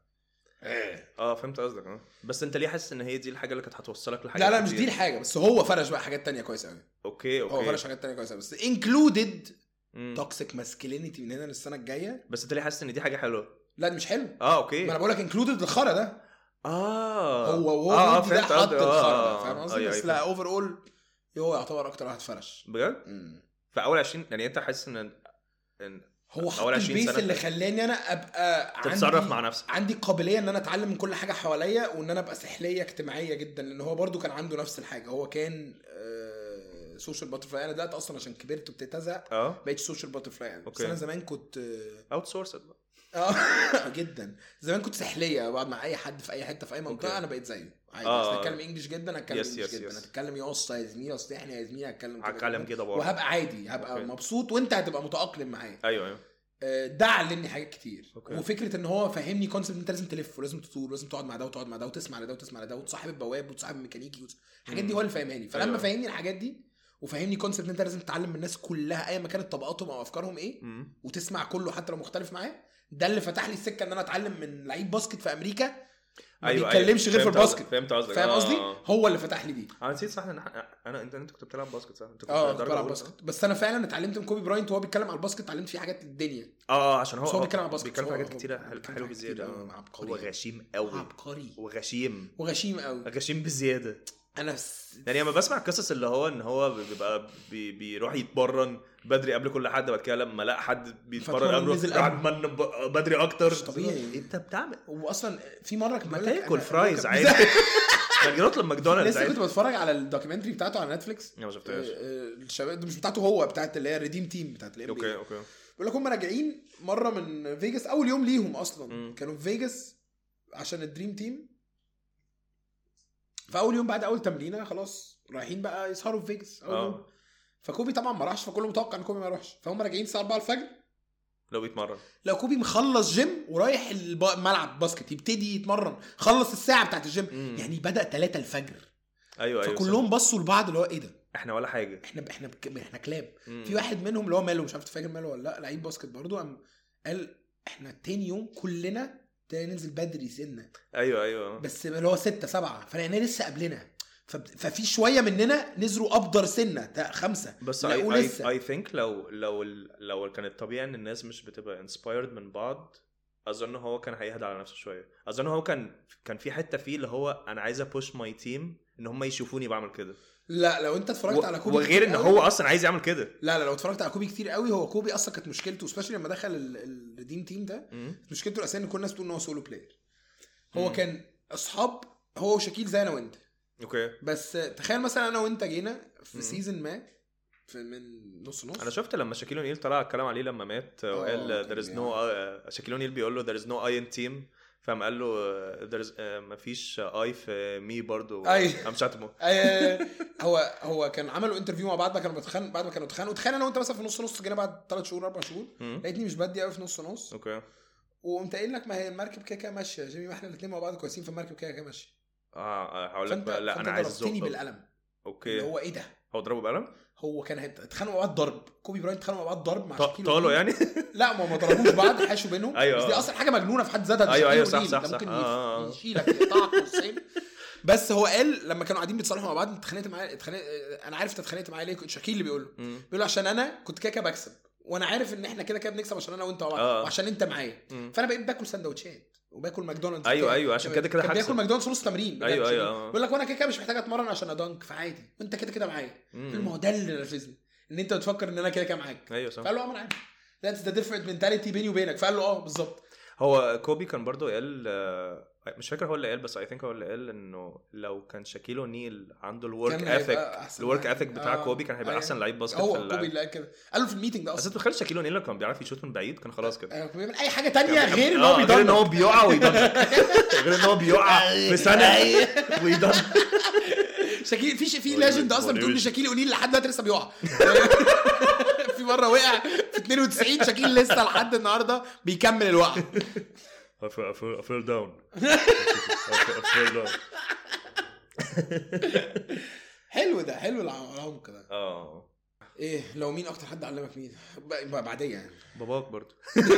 اه فهمت قصدك اه بس انت ليه حاسس ان هي دي الحاجه اللي كانت هتوصلك لحاجه لا لا مش كتير؟ دي الحاجه بس هو فرش بقى حاجات تانية كويسه قوي اوكي هو اوكي فرش حاجات تانية كويسه بس انكلودد مم. توكسيك ماسكلينيتي من هنا للسنه الجايه بس انت ليه حاسس ان دي حاجه حلوه لا ده مش حلو اه اوكي ما انا بقول لك انكلودد الخرا ده اه هو وهو اه مدي ده فهمت حط قصدك. آه، الخرا آه، ده فاهم آه. قصدي أيوة، بس أيوة، لا فهمت. اوفر اول هو يعتبر اكتر واحد فرش بجد مم. في اول 20 يعني انت حاسس ان ان هو حط أول 20 البيس سنة اللي كده. خلاني انا ابقى تتصرف عندي مع نفسك عندي قابليه ان انا اتعلم من كل حاجه حواليا وان انا ابقى سحليه اجتماعيه جدا لان هو برضو كان عنده نفس الحاجه هو كان سوشيال باترفلاي انا دلوقتي اصلا عشان كبرت وابتديت ازهق اه بقيت سوشيال باترفلاي يعني بس أوكي. انا زمان كنت اه اوت سورس آه، جدا زمان كنت سحليه بقعد مع اي حد في اي حته في اي منطقه أوكي. انا بقيت زيه عادي آه. بس اتكلم انجلش جدا هتكلم يس، انجلش يس، جدا يس. هتتكلم يا اسطى يا زميلي اصل يا زميلي هتكلم كده هتكلم جداً. كده برضه وهبقى عادي هبقى أوكي. مبسوط وانت هتبقى متاقلم معايا ايوه ايوه آه، ده علمني حاجات كتير أوكي. وفكره ان هو فهمني كونسيبت انت لازم تلف ولازم تطور ولازم تقعد مع ده وتقعد مع ده وتسمع لده وتسمع لده وتصاحب البواب وتصاحب الميكانيكي وت- الحاجات دي مم. هو اللي فاهماني فلما أيوة. فهمني الحاجات دي وفهمني كونسيبت ان انت لازم تتعلم من الناس كلها ايا ما كانت طبقاتهم او افكارهم ايه مم. وتسمع كله حتى لو مختلف معاه ده اللي فتح لي السكه ان انا اتعلم من لعيب باسكت في امريكا ما ايوه بيتكلمش غير في فهمت الباسكت قصدك، فهمت قصدك فاهم آه، قصدي آه. هو اللي فتح لي دي انا نسيت صح ان إحنا- انا انت انت كنت بتلعب باسكت صح؟ انت كنت اه درجة كنت بلعب أولى؟ باسكت بس انا فعلا اتعلمت من كوبي براينت وهو بيتكلم على الباسكت اتعلمت فيه حاجات للدنيا اه اه عشان هو بس هو بيتكلم على باسكت بيتكلم في هو- حاجات هو كتيره بيتكلم في حلو حاجات بزياده كتيرة، آه. آه، عبقري هو يعني. غشيم قوي عبقري وغشيم وغشيم قوي غشيم بزياده انا س... يعني لما بسمع قصص اللي هو ان هو بيبقى بي بيروح يتمرن بدري قبل كل حد بعد كده لما لقى حد بيتمرن فاتمرن قبله نزل راح قبله. اتمرن ب- بدري اكتر مش طبيعي. انت بتعمل واصلا في مره كان ما بيقول لك تاكل أنا- فرايز كان- عادي ما جربت لما ماكدونالدز لسه كنت عادي بتفرج على الدوكيومنتري بتاعته على نتفليكس أنا ما شفتهاش آه، آه، الشباب ده مش بتاعته هو بتاعت اللي هي الريديم تيم بتاعت الام اوكي اوكي بيقول لك هم راجعين مره من فيجاس اول يوم ليهم اصلا مم. كانوا في فيجاس عشان الدريم تيم فاول يوم بعد اول تمرينه خلاص رايحين بقى يسهروا في فيجاس اول يوم اه فكوبي طبعا ما راحش فكله متوقع ان كوبي ما يروحش فهم راجعين الساعه 4 الفجر لو بيتمرن لو كوبي مخلص جيم ورايح الب- الملعب باسكت يبتدي يتمرن خلص الساعه بتاعت الجيم مم. يعني بدا 3 الفجر ايوه ايوه فكلهم بصوا لبعض اللي هو ايه ده صح. احنا ولا حاجه احنا احنا بك- احنا كلاب مم. في واحد منهم اللي هو ماله مش عارف تفاكر ماله ولا لا لعيب باسكت برضه قام قال احنا تاني يوم كلنا ابتدينا ننزل بدري سنه ايوه ايوه بس اللي هو ستة سبعة فلقينا لسه قبلنا فب- ففي شويه مننا نزلوا ابدر سنه تا- خمسه بس لقوه اي لسه اي ثينك لو لو لو كان الطبيعي ان الناس مش بتبقى انسبايرد من بعض اظن هو كان هيهدى على نفسه شويه اظن هو كان كان في حته فيه اللي هو انا عايز ابوش ماي تيم ان هم يشوفوني بعمل كده لا لو انت اتفرجت على كوبي وغير كتير ان قوي- هو اصلا عايز يعمل كده لا لا لو اتفرجت على كوبي كتير قوي هو كوبي اصلا كانت مشكلته سبيشالي لما دخل ال- الريديم تيم ده مم. مشكلته الاساسيه ان كل الناس تقول ان هو سولو بلاير هو مم. كان اصحاب هو وشاكيل زي انا وانت اوكي بس تخيل مثلا انا وانت جينا في مم. سيزون ما في من نص نص انا شفت لما شاكيل اونيل طلع اتكلم عليه لما مات وقال آه، ذير از كان نو شاكيل اونيل بيقول له ذير از نو اي ان تيم فقام قال له ذير ما فيش اي في مي برضو أي. قام شاتمه آه، هو هو كان عملوا انترفيو مع بعض ما كانوا بيتخانقوا بعد ما كانوا اتخانقوا تخيل انا وانت مثلا في نص نص جينا بعد ثلاث شهور اربع شهور مم. لقيتني مش بدي قوي في نص نص اوكي وقمت قايل لك ما هي المركب كده كده ماشيه يا جيمي ما احنا الاثنين مع بعض كويسين فالمركب كده كده ماشيه اه آه، هقول لك فانت بقى لا فانت انا عايز ضربتني الزق بالقلم اللي اوكي هو ايه ده هو ضربه بقلم هو كان هيت- اتخانقوا مع بعض ضرب كوبي براينت اتخانقوا مع بعض ضرب مع ط- شاكيل طالوا أونيل. يعني لا ما ما ضربوش بعض حاشوا بينهم أيوة. بس دي اصلا حاجه مجنونه في حد ذاتها ده أيوة، شاكيل أيوة، صح، أونيل، صح، ده صح. ممكن آه، آه. يف- يشيلك يقطعك نصين بس هو قال لما كانوا قاعدين بيتصالحوا مع بعض انت اتخانقت معايا اتخانقت انا عارف انت اتخانقت معايا ليه شاكيل اللي بيقول له مم. بيقول له عشان انا كنت كده كده بكسب وانا عارف ان احنا كده كده بنكسب عشان انا وانت مع بعض آه. وعشان انت معايا مم. فانا بقيت باكل سندوتشات وباكل ماكدونالدز أيوة، بتاعي. أيوة، عشان كده كده كان بياكل هكسب. ماكدونالدز نص تمرين بجد أيوة، شاكيل. أيوة، آه. بيقول لك وانا كده كده مش محتاج اتمرن عشان ادنك فعادي وانت كده كده معايا مم. ما هو ده اللي نرفزني ان انت بتفكر ان انا كده كده معاك ايوه صح فقال له اه ما انا عارف ذاتس ذا ديفرنت منتاليتي بيني وبينك فقال له اه بالظبط هو كوبي كان برضو قال آه، مش فاكر هو اللي قال بس اي ثينك هو اللي قال انه لو كان شاكيل اونيل عنده الورك كان هيبقى اثيك أحسن الورك لعيب. اثيك بتاع آه. كوبي كان هيبقى أيوة. احسن لعيب باسكت هو في كوبي اللعب اللي قال كده قال له في الميتنج ده بس اصلا انت تخيل شاكيل اونيل لو كان بيعرف يشوط من بعيد كان خلاص كده آه، كان بيعمل اي حاجه تانية غير ان هو آه، غير ان هو بيضل بيقع ويضنك غير ان هو بيقع في سنه ويضنك شاكيل في ش- في هو ليجند هو اصلا بتقول ان نيوش. شاكيل اونيل لحد دلوقتي لسه بيقع في مره وقع في 92 شاكيل لسه لحد النهارده بيكمل الوقع I fell, I fell, I fell down. I fell, I fell down. حلو ده حلو الع- العمق ده اه ايه لو مين اكتر حد علمك مين ب- ب- بعديه يعني باباك برضو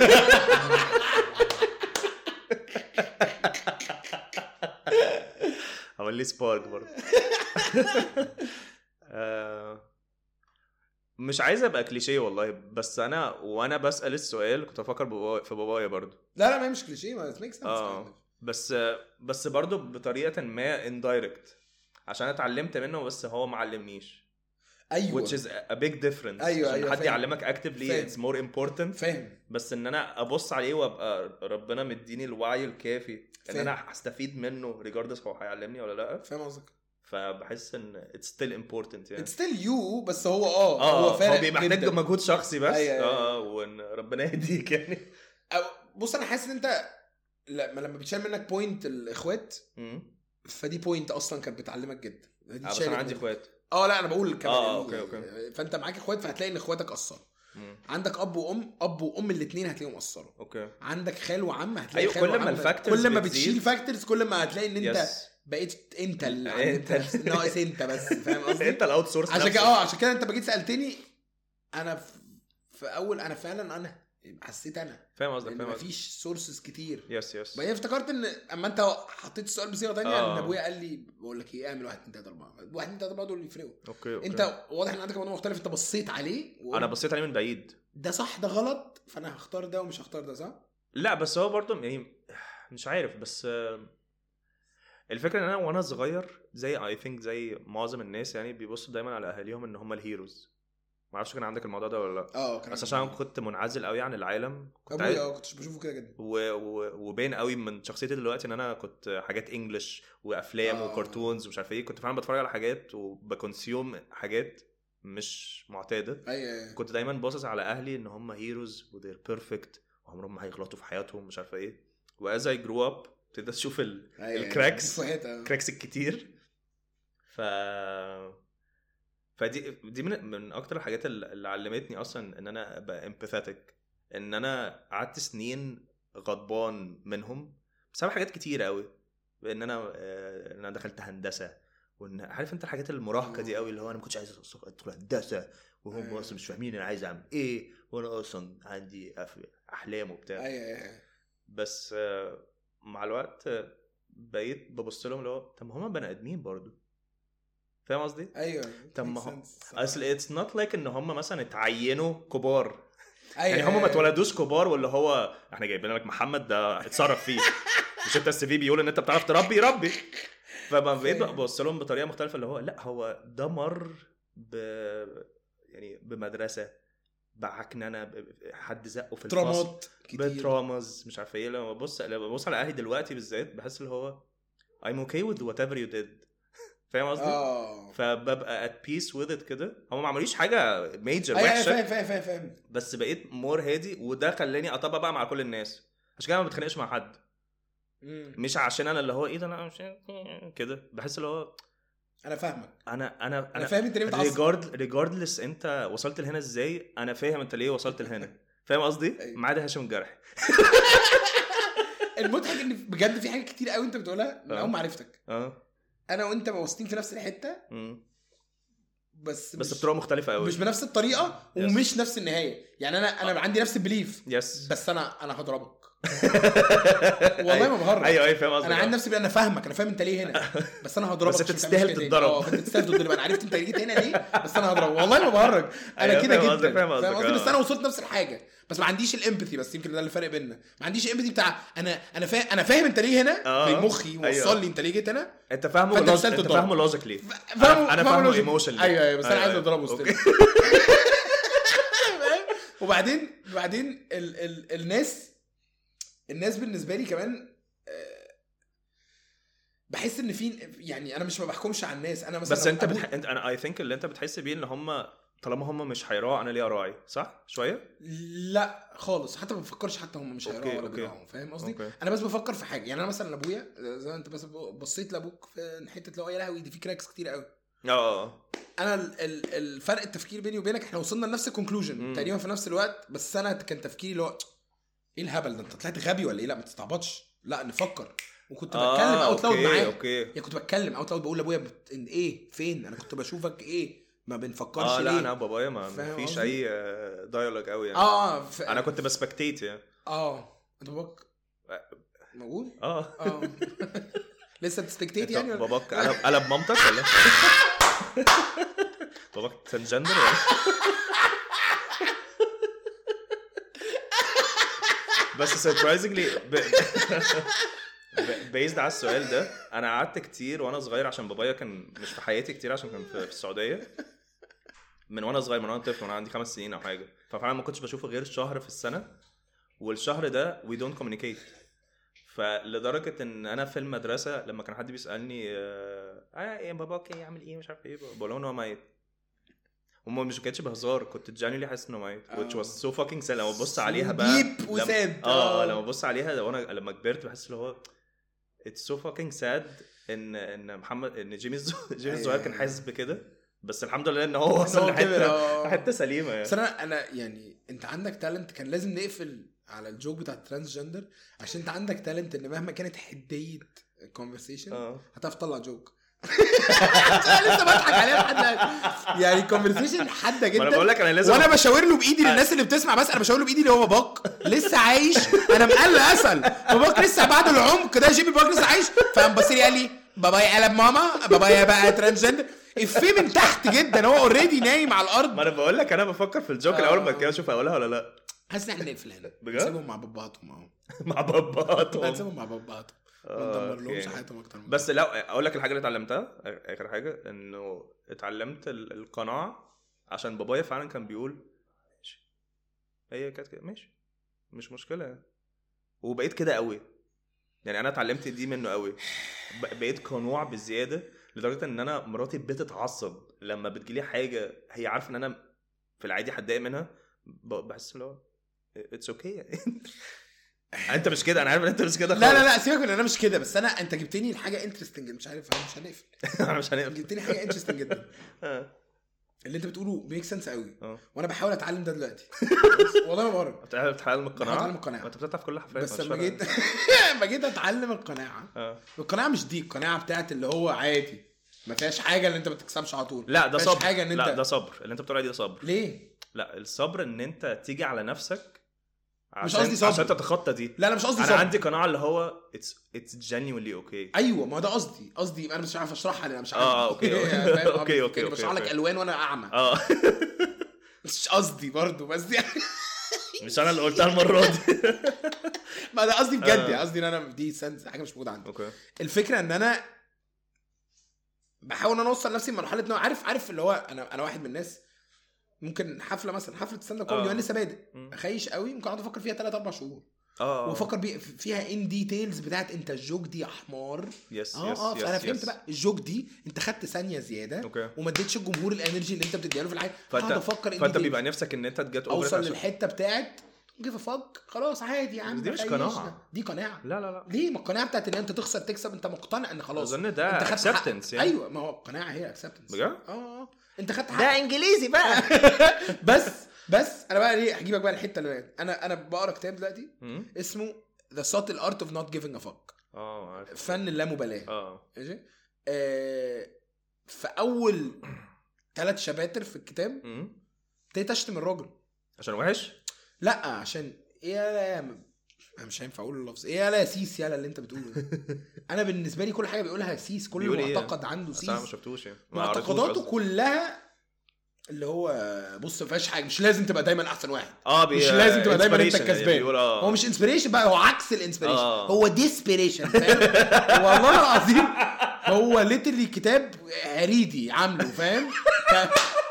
عمل لي سبارك برضو آه، مش عايز ابقى كليشيه والله بس انا وانا بسال السؤال كنت افكر بابايا في بابايا برضو لا لا ما هي مش كليشيه ما ميك سنس اه بس بس برضو بطريقه ما اندايركت عشان اتعلمت منه بس هو ما علمنيش ايوه which is a big difference أيوة، عشان أيوة، حد فاهم. يعلمك actively فاهم. it's more important فاهم بس ان انا ابص عليه وابقى ربنا مديني الوعي الكافي ان فاهم. انا هستفيد منه regardless هو هيعلمني ولا لا فاهم قصدك فبحس ان it's still important يعني اتس ستيل يو بس هو اه اه هو هو فارق بيبقى محتاج جداً. مجهود شخصي بس أيوة، أيوة. اه وان ربنا يهديك يعني أو- بص انا حاسس ان انت لما لما بيتشال منك بوينت الاخوات امم فدي بوينت اصلا كانت بتعلمك جدا دي بس اتشالت انا عندي منك. اخوات اه لا انا بقول كمان آه، يعني أوكي، أوكي. فانت معاك اخوات فهتلاقي ان اخواتك قصروا مم. عندك اب وام اب وام الاثنين هتلاقيهم قصروا اوكي عندك خال وعم هتلاقي أيوة، خال كل ما وعم الفاكتورز كل ما بتزيد. بتشيل فاكتورز كل ما هتلاقي ان انت يس بقيت انت اللي أنت. علمت نفسك. ناقص انت بس فاهم قصدي؟ انت الاوت سورس عشان كده اه عشان كده انت بقيت سالتني انا في, في اول انا فعلا انا حسيت انا فاهم قصدك لان فاهم قصدك مفيش سورسز كتير يس يس بعدين افتكرت ان اما انت حطيت السؤال بصيغه ثانيه آه. ان ابويا قال لي بقول لك ايه اعمل واحد اتنين تلاته اربعه واحد اتنين تلاته اربعه دول اللي يفرقوا اوكي اوكي انت واضح ان عندك موضوع مختلف انت بصيت عليه وقلت انا بصيت عليه من بعيد ده صح ده غلط فانا هختار ده ومش هختار ده صح؟ لا بس هو برضه يعني مش عارف بس آه، الفكره ان انا وانا صغير زي اي ثينك زي معظم الناس يعني بيبصوا دايما على اهاليهم ان هم الهيروز ما اعرفش كان عندك الموضوع ده ولا لا اه كان بس عشان أنا كنت منعزل قوي عن العالم كنت ابويا عايز اه كنتش بشوفه كده جدا و... و... وباين قوي من شخصيتي دلوقتي ان انا كنت حاجات انجلش وافلام آه. وكرتونز ومش عارف ايه كنت فعلا بتفرج على حاجات وبكونسيوم حاجات مش معتاده ايوه ايوه كنت دايما باصص على اهلي ان هم هيروز وذير بيرفكت وعمرهم ما هيغلطوا في حياتهم مش عارفه ايه واز اي جرو اب ابتديت اشوف ال... أيوة. الكراكس. فهمت، اه. الكراكس الكتير ف فدي دي من من اكتر الحاجات اللي اللي علمتني اصلا ان انا ابقى امباثيتك ان انا قعدت سنين غضبان منهم بسبب حاجات كتير قوي ان انا آه، ان انا دخلت هندسه وان عارف انت الحاجات المراهقه دي قوي اللي هو انا ما كنتش عايز أص- ادخل هندسه وهم أيوة. اصلا مش فاهمين انا عايز اعمل ايه وانا اصلا عندي أف- احلام وبتاع ايوه ايوه بس آه، مع الوقت آه، بقيت ببص لهم اللي هو طب ما هم بني ادمين برضو فاهم قصدي؟ ايوه طب ما makes هو- sense. اصل اتس نوت لايك ان هم مثلا اتعينوا كبار أيوة، يعني هم ما أيوة. اتولدوش كبار واللي هو احنا جايبين لك محمد ده اتصرف فيه مش انت السي في بيقول ان انت بتعرف تربي ربي فما بقيت فاهم. ببص لهم بطريقه مختلفه اللي هو لا هو ده مر ب يعني بمدرسه بعكننه ب- حد زقه في الفصل ترامات كتير بترامز مش عارف ايه لما ببص لما ببص على اهلي دلوقتي بالذات بحس اللي هو I'm okay with whatever you did فاهم قصدي؟ اه فببقى at peace with it كده هم ما عملوش حاجه ميجر ايوه أيوة، وحشه فاهم فاهم فاهم فاهم بس بقيت مور هادي وده خلاني اطبق بقى مع كل الناس عشان كده ما بتخانقش مع حد مم. مش عشان انا اللي هو ايه ده انا مش كده بحس اللي هو انا فاهمك انا انا انا انا فاهم انت ليه متعصب ريجارد ريجاردلس انت وصلت لهنا ازاي انا فاهم انت ليه وصلت لهنا فاهم قصدي؟ أيوة. ما عدا هاشم الجرحي المضحك ان بجد في حاجات كتير قوي انت بتقولها من آه. اول ما عرفتك اه انا وانت واصلين في نفس الحته مم. بس بس مش- بطريقه مختلفه قوي مش بنفس الطريقه Yes. ومش نفس النهايه يعني انا انا عندي نفس البليف يس بس انا انا هضربك والله ما بهرج ايوه ايوه فاهم قصدك انا عندي نفس البليف انا فاهمك انا فاهم انت ليه هنا بس انا هضربك بس انت عشان تستاهل تعملش كده. تتضرب. اه فانت تستاهل تتضرب انا عرفت انت جيت هنا ليه بس انا هضربك والله ما بهرج انا أيوة، كده فاهم جدا قصدك، فاهم قصدك، قصدي بس آه. انا وصلت نفس الحاجه بس ما عنديش الامباثي بس يمكن ده اللي الفرق بيننا ما عنديش الامباثي بتاع انا انا فاهم انا فاهم انت ليه هنا آه. في مخي وصل أيوة. لي انت ليه جيت هنا انت فاهمه فأنت لوج... تستاهل انت تتضرب. فاهمه لوجيكلي فاهمه انا فاهمه لوجيك. ايموشنلي ايوه ايوه بس انا عايز اضربه اوكي ستيل وبعدين بعدين ال ال الناس الناس بالنسبه لي كمان آه، بحس ان في يعني انا مش ما بحكمش على الناس انا مثلا بس لو انت أبوي- بتح... انت انا اي ثينك اللي انت بتحس بيه ان هم طالما هم مش هيراعوا انا ليه اراعي صح شويه لا خالص حتى ما بفكرش حتى هم مش أوكي، هيقراوا ولا أوكي. بيقراوا فاهم قصدي اوكي انا بس بفكر في حاجه يعني انا مثلا ابويا زي ما انت بس بصيت لابوك في حته اللي هو يا لهوي دي في كراكس كتير قوي اه اه انا ال- ال- الفرق التفكير بيني وبينك احنا وصلنا لنفس الكونكلوجن مم. تقريبا في نفس الوقت بس انا كان تفكيري اللي هو ايه الهبل ده انت طلعت غبي ولا ايه لا ما تستعبطش لا نفكر وكنت آه، بتكلم اوت لاود اوكي معاه اوكي يعني كنت بتكلم اوت لاود بقول لابويا بت... إن ايه فين انا كنت بشوفك ايه ما بنفكرش اه ليه لا انا بابايا ما فاهم ما فيش قصدي؟ اي دايالوج قوي يعني اه اه ف... انا كنت بسبكتيت يعني اه انت باباك موجود اه اه لسه بتستكتيت يعني انت ولا؟ باباك قلب قلب مامتك ولا باباك تنجندر ولا بس سربرايزنجلي بيزد على السؤال ده انا قعدت كتير وانا صغير عشان بابايا كان مش في حياتي كتير عشان كان في في السعوديه من وانا صغير من وانا طفل وانا عندي خمس سنين او حاجه ففعلا ما كنتش بشوفه غير شهر في السنه والشهر ده وي دونت كوميونيكيت فلدرجه ان انا في المدرسه لما كان حد بيسالني آه آه، ايه باباك ايه عامل ايه مش عارف ايه بقول له ان هو ميت وما مش كانتش بهزار كنت جانولي حاسس انه ميت which was so fucking sad لما ببص عليها بقى Deep لما- وساد. اه آه. لما ببص عليها وانا لما كبرت بحس اللي هو it's so fucking sad ان ان محمد ان جيمي الز- جيمي الصغير كان حاسس بكده بس الحمد لله ان هو وصل هو كبر، لحته آه. حته سليمه يعني بس انا انا يعني انت عندك تالنت كان لازم نقفل على الجوك بتاع الترانس جندر عشان انت عندك تالنت ان مهما كانت حديه الكونفرسيشن اه هتعرف تطلع جوك انا لسه بضحك عليها لحد دلوقتي. يعني الكونفرسيشن حاده ما انا جدا بقول لك انا لازم وانا بشاور له بايدي للناس اللي بتسمع بس انا بشاور له بايدي اللي هو باباك لسه عايش انا مقلق اسال باباك لسه بعد العمق ده جيمي باباك لسه عايش فقام بص لي قال لي بابايا قلب ماما بابايا بقى ترانسجندر افيه من تحت جدا هو اوريدي نايم على الارض ما انا بقول لك انا بفكر في الجوك آه. الاول ما كده اشوف اقولها ولا لا حاسس ان احنا نقفل هنا بجد؟ نسيبهم مع باباتهم اهو مع باباتهم نسيبهم مع باباتهم ما آه، ندمرلهمش أوكي. حياتهم اكتر من بس لا اقول لك الحاجه اللي اتعلمتها اخر حاجه انه اتعلمت ال- القناعه عشان بابايا فعلا كان بيقول ماشي هي كانت كده ماشي مش مشكله يعني وبقيت كده قوي يعني انا اتعلمت دي منه قوي ب- بقيت قنوع بزياده لدرجه ان انا مراتي بتتعصب لما بتجيلي حاجه هي عارفه ان انا في العادي هتضايق منها ب- بحس اللي هو اتس اوكي انت مش كده انا عارف ان انت مش كده لا لا لا سيبك من انا مش كده بس انا انت جبتني لحاجه انترستنج مش عارف انا مش هنقفل لا انا مش هنقفل جبتني حاجه انترستنج جدا آه. اللي انت بتقوله ميك سنس قوي اه وانا بحاول اتعلم ده دلوقتي والله ما بهرب بتتعلم بتتعلم القناعه بتعلم القناعة. ما انت بتطلع في كل الحفلات بس مش لما فارقة. جيت لما جيت اتعلم القناعه اه القناعه مش دي القناعه بتاعت اللي هو عادي ما فيهاش حاجه اللي انت ما تكسبش على طول لا ده ما فيهاش صبر حاجه ان انت لا ده صبر اللي انت بتقول عليه ده صبر ليه لا الصبر ان انت تيجي على نفسك مش عشان قصدي صبر. عشان تتخطى دي لا انا مش قصدي انا صبر. عندي قناعه اللي هو اتس اتس جينيولي اوكي ايوه ما ده قصدي قصدي انا مش عارف اشرحها لأن انا مش عارف آه، أوكي، أوكي. فاهم؟ أوكي، أوكي، يعني أوكي، بشرح لك أوكي. الوان وانا اعمى اه مش قصدي برضو بس يعني مش انا اللي قلتها المره دي ما ده قصدي بجد آه. يعني قصدي ان انا دي سنس حاجه مش موجوده عندي اوكي الفكره ان انا بحاول ان انا اوصل نفسي لمرحله ان هو عارف عارف اللي هو انا انا واحد من الناس ممكن حفله مثلا حفله ستاند اب كوميدي آه. وانا لسه بادئ مم. خايش قوي ممكن اقعد افكر فيها 3 4 شهور اه وافكر بي فيها ان ديتيلز بتاعت انت الجوك دي يا حمار يس اه يس اه فانا يس فهمت يس. بقى الجوك دي انت خدت ثانيه زياده اوكي وما اديتش الجمهور الانرجي اللي انت بتديها له في الحاجه فانت هقعد افكر in فانت details. بيبقى نفسك ان انت تجت اوصل للحته بتاعت جيف فك خلاص عادي يا عم دي مش خيشنا. قناعة. دي قناعه لا لا لا ليه ما القناعه بتاعت ان انت تخسر تكسب انت مقتنع ان خلاص اظن ده انت خدت حقك. acceptance يعني ايوه ما هو القناعه هي اكسبتنس بجد؟ اه اه انت خدت ده حقك انجليزي بقى بس بس انا بقى ليه هجيبك بقى الحته اللي بعد. انا انا بقرا كتاب دلوقتي مم. اسمه ذا subtle art of not giving a fuck اه عارف فن اللامبالاه اه ماشي آه في اول ثلاث شباتر في الكتاب مم. ابتديت اشتم الراجل عشان وحش لا عشان ايه يا انا مش هينفع اقول اللفظ ايه يالا يا سيس يالا اللي انت بتقوله ده انا بالنسبه لي كل حاجه بيقولها سيس كل بيقول إيه؟ معتقد عنده بس انا ما سيس شفتوش يعني ما قريتوش معتقداته قصدي. كلها اللي هو بص ما فيهاش حاجه مش لازم تبقى دايما احسن واحد اه بي... مش لازم تبقى دايما انت inspiration يعني الكسبان بيقول اه هو مش انسبريشن بقى هو عكس الانسبريشن آه. هو ديسبريشن فاهم والله العظيم هو ليترلي كتاب هريدي عامله فاهم ف...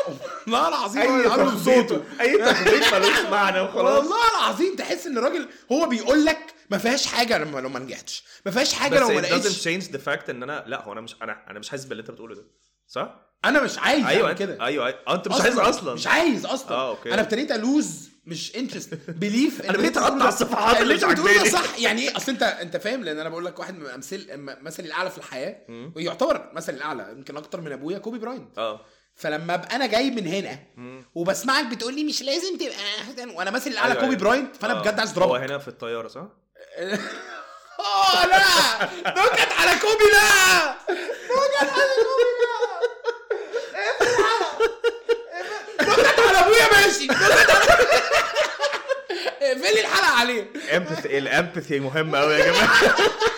والله العظيم اي هو عامله بصوته تخبيط اي تخبيط ملوش معنى وخلاص والله العظيم تحس ان الراجل هو بيقول لك ما فيهاش حاجه لما لو ما نجحتش ما فيهاش حاجه بس لو ما it doesn't لقيتش change the fact ان انا لا هو انا مش انا انا مش حاسس باللي انت بتقوله ده صح؟ انا مش عايز ايوه اعمل أنت- كده ايوه أيوة. آه، انت مش عايز اصلا مش عايز اصلا آه، أوكي. انا ابتديت الوز مش انترست بليف أنا بقيت أقطع الصفحات اللي انت مش بتقوله ده عاجباني. صح يعني ايه اصل انت انت فاهم لان انا بقول لك واحد من امثل مثلي الاعلى في الحياه ويعتبر مثلي الاعلى يمكن اكتر من ابويا كوبي براينت اه فلما ابقى انا جاي من هنا وبسمعك بتقول لي مش لازم تبقى أحسن، وانا مثل الاعلى أيوة، كوبي أيوة. براينت فانا آه. بجد عايز هو اضربك هنا في الطياره صح؟ اه لا نكت على كوبي لا نكت على كوبي لا نكت على ابويا ماشي نكت على اقفلي الحلقه عليه امباثي الامباثي مهم قوي يا جماعه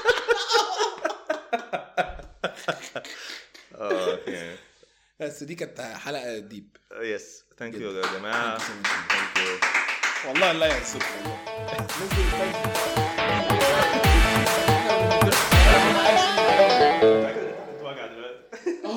اه اوكي بس دي كانت حلقه ديب يس ثانك يو يا جماعه ثانك يو والله لا يا والله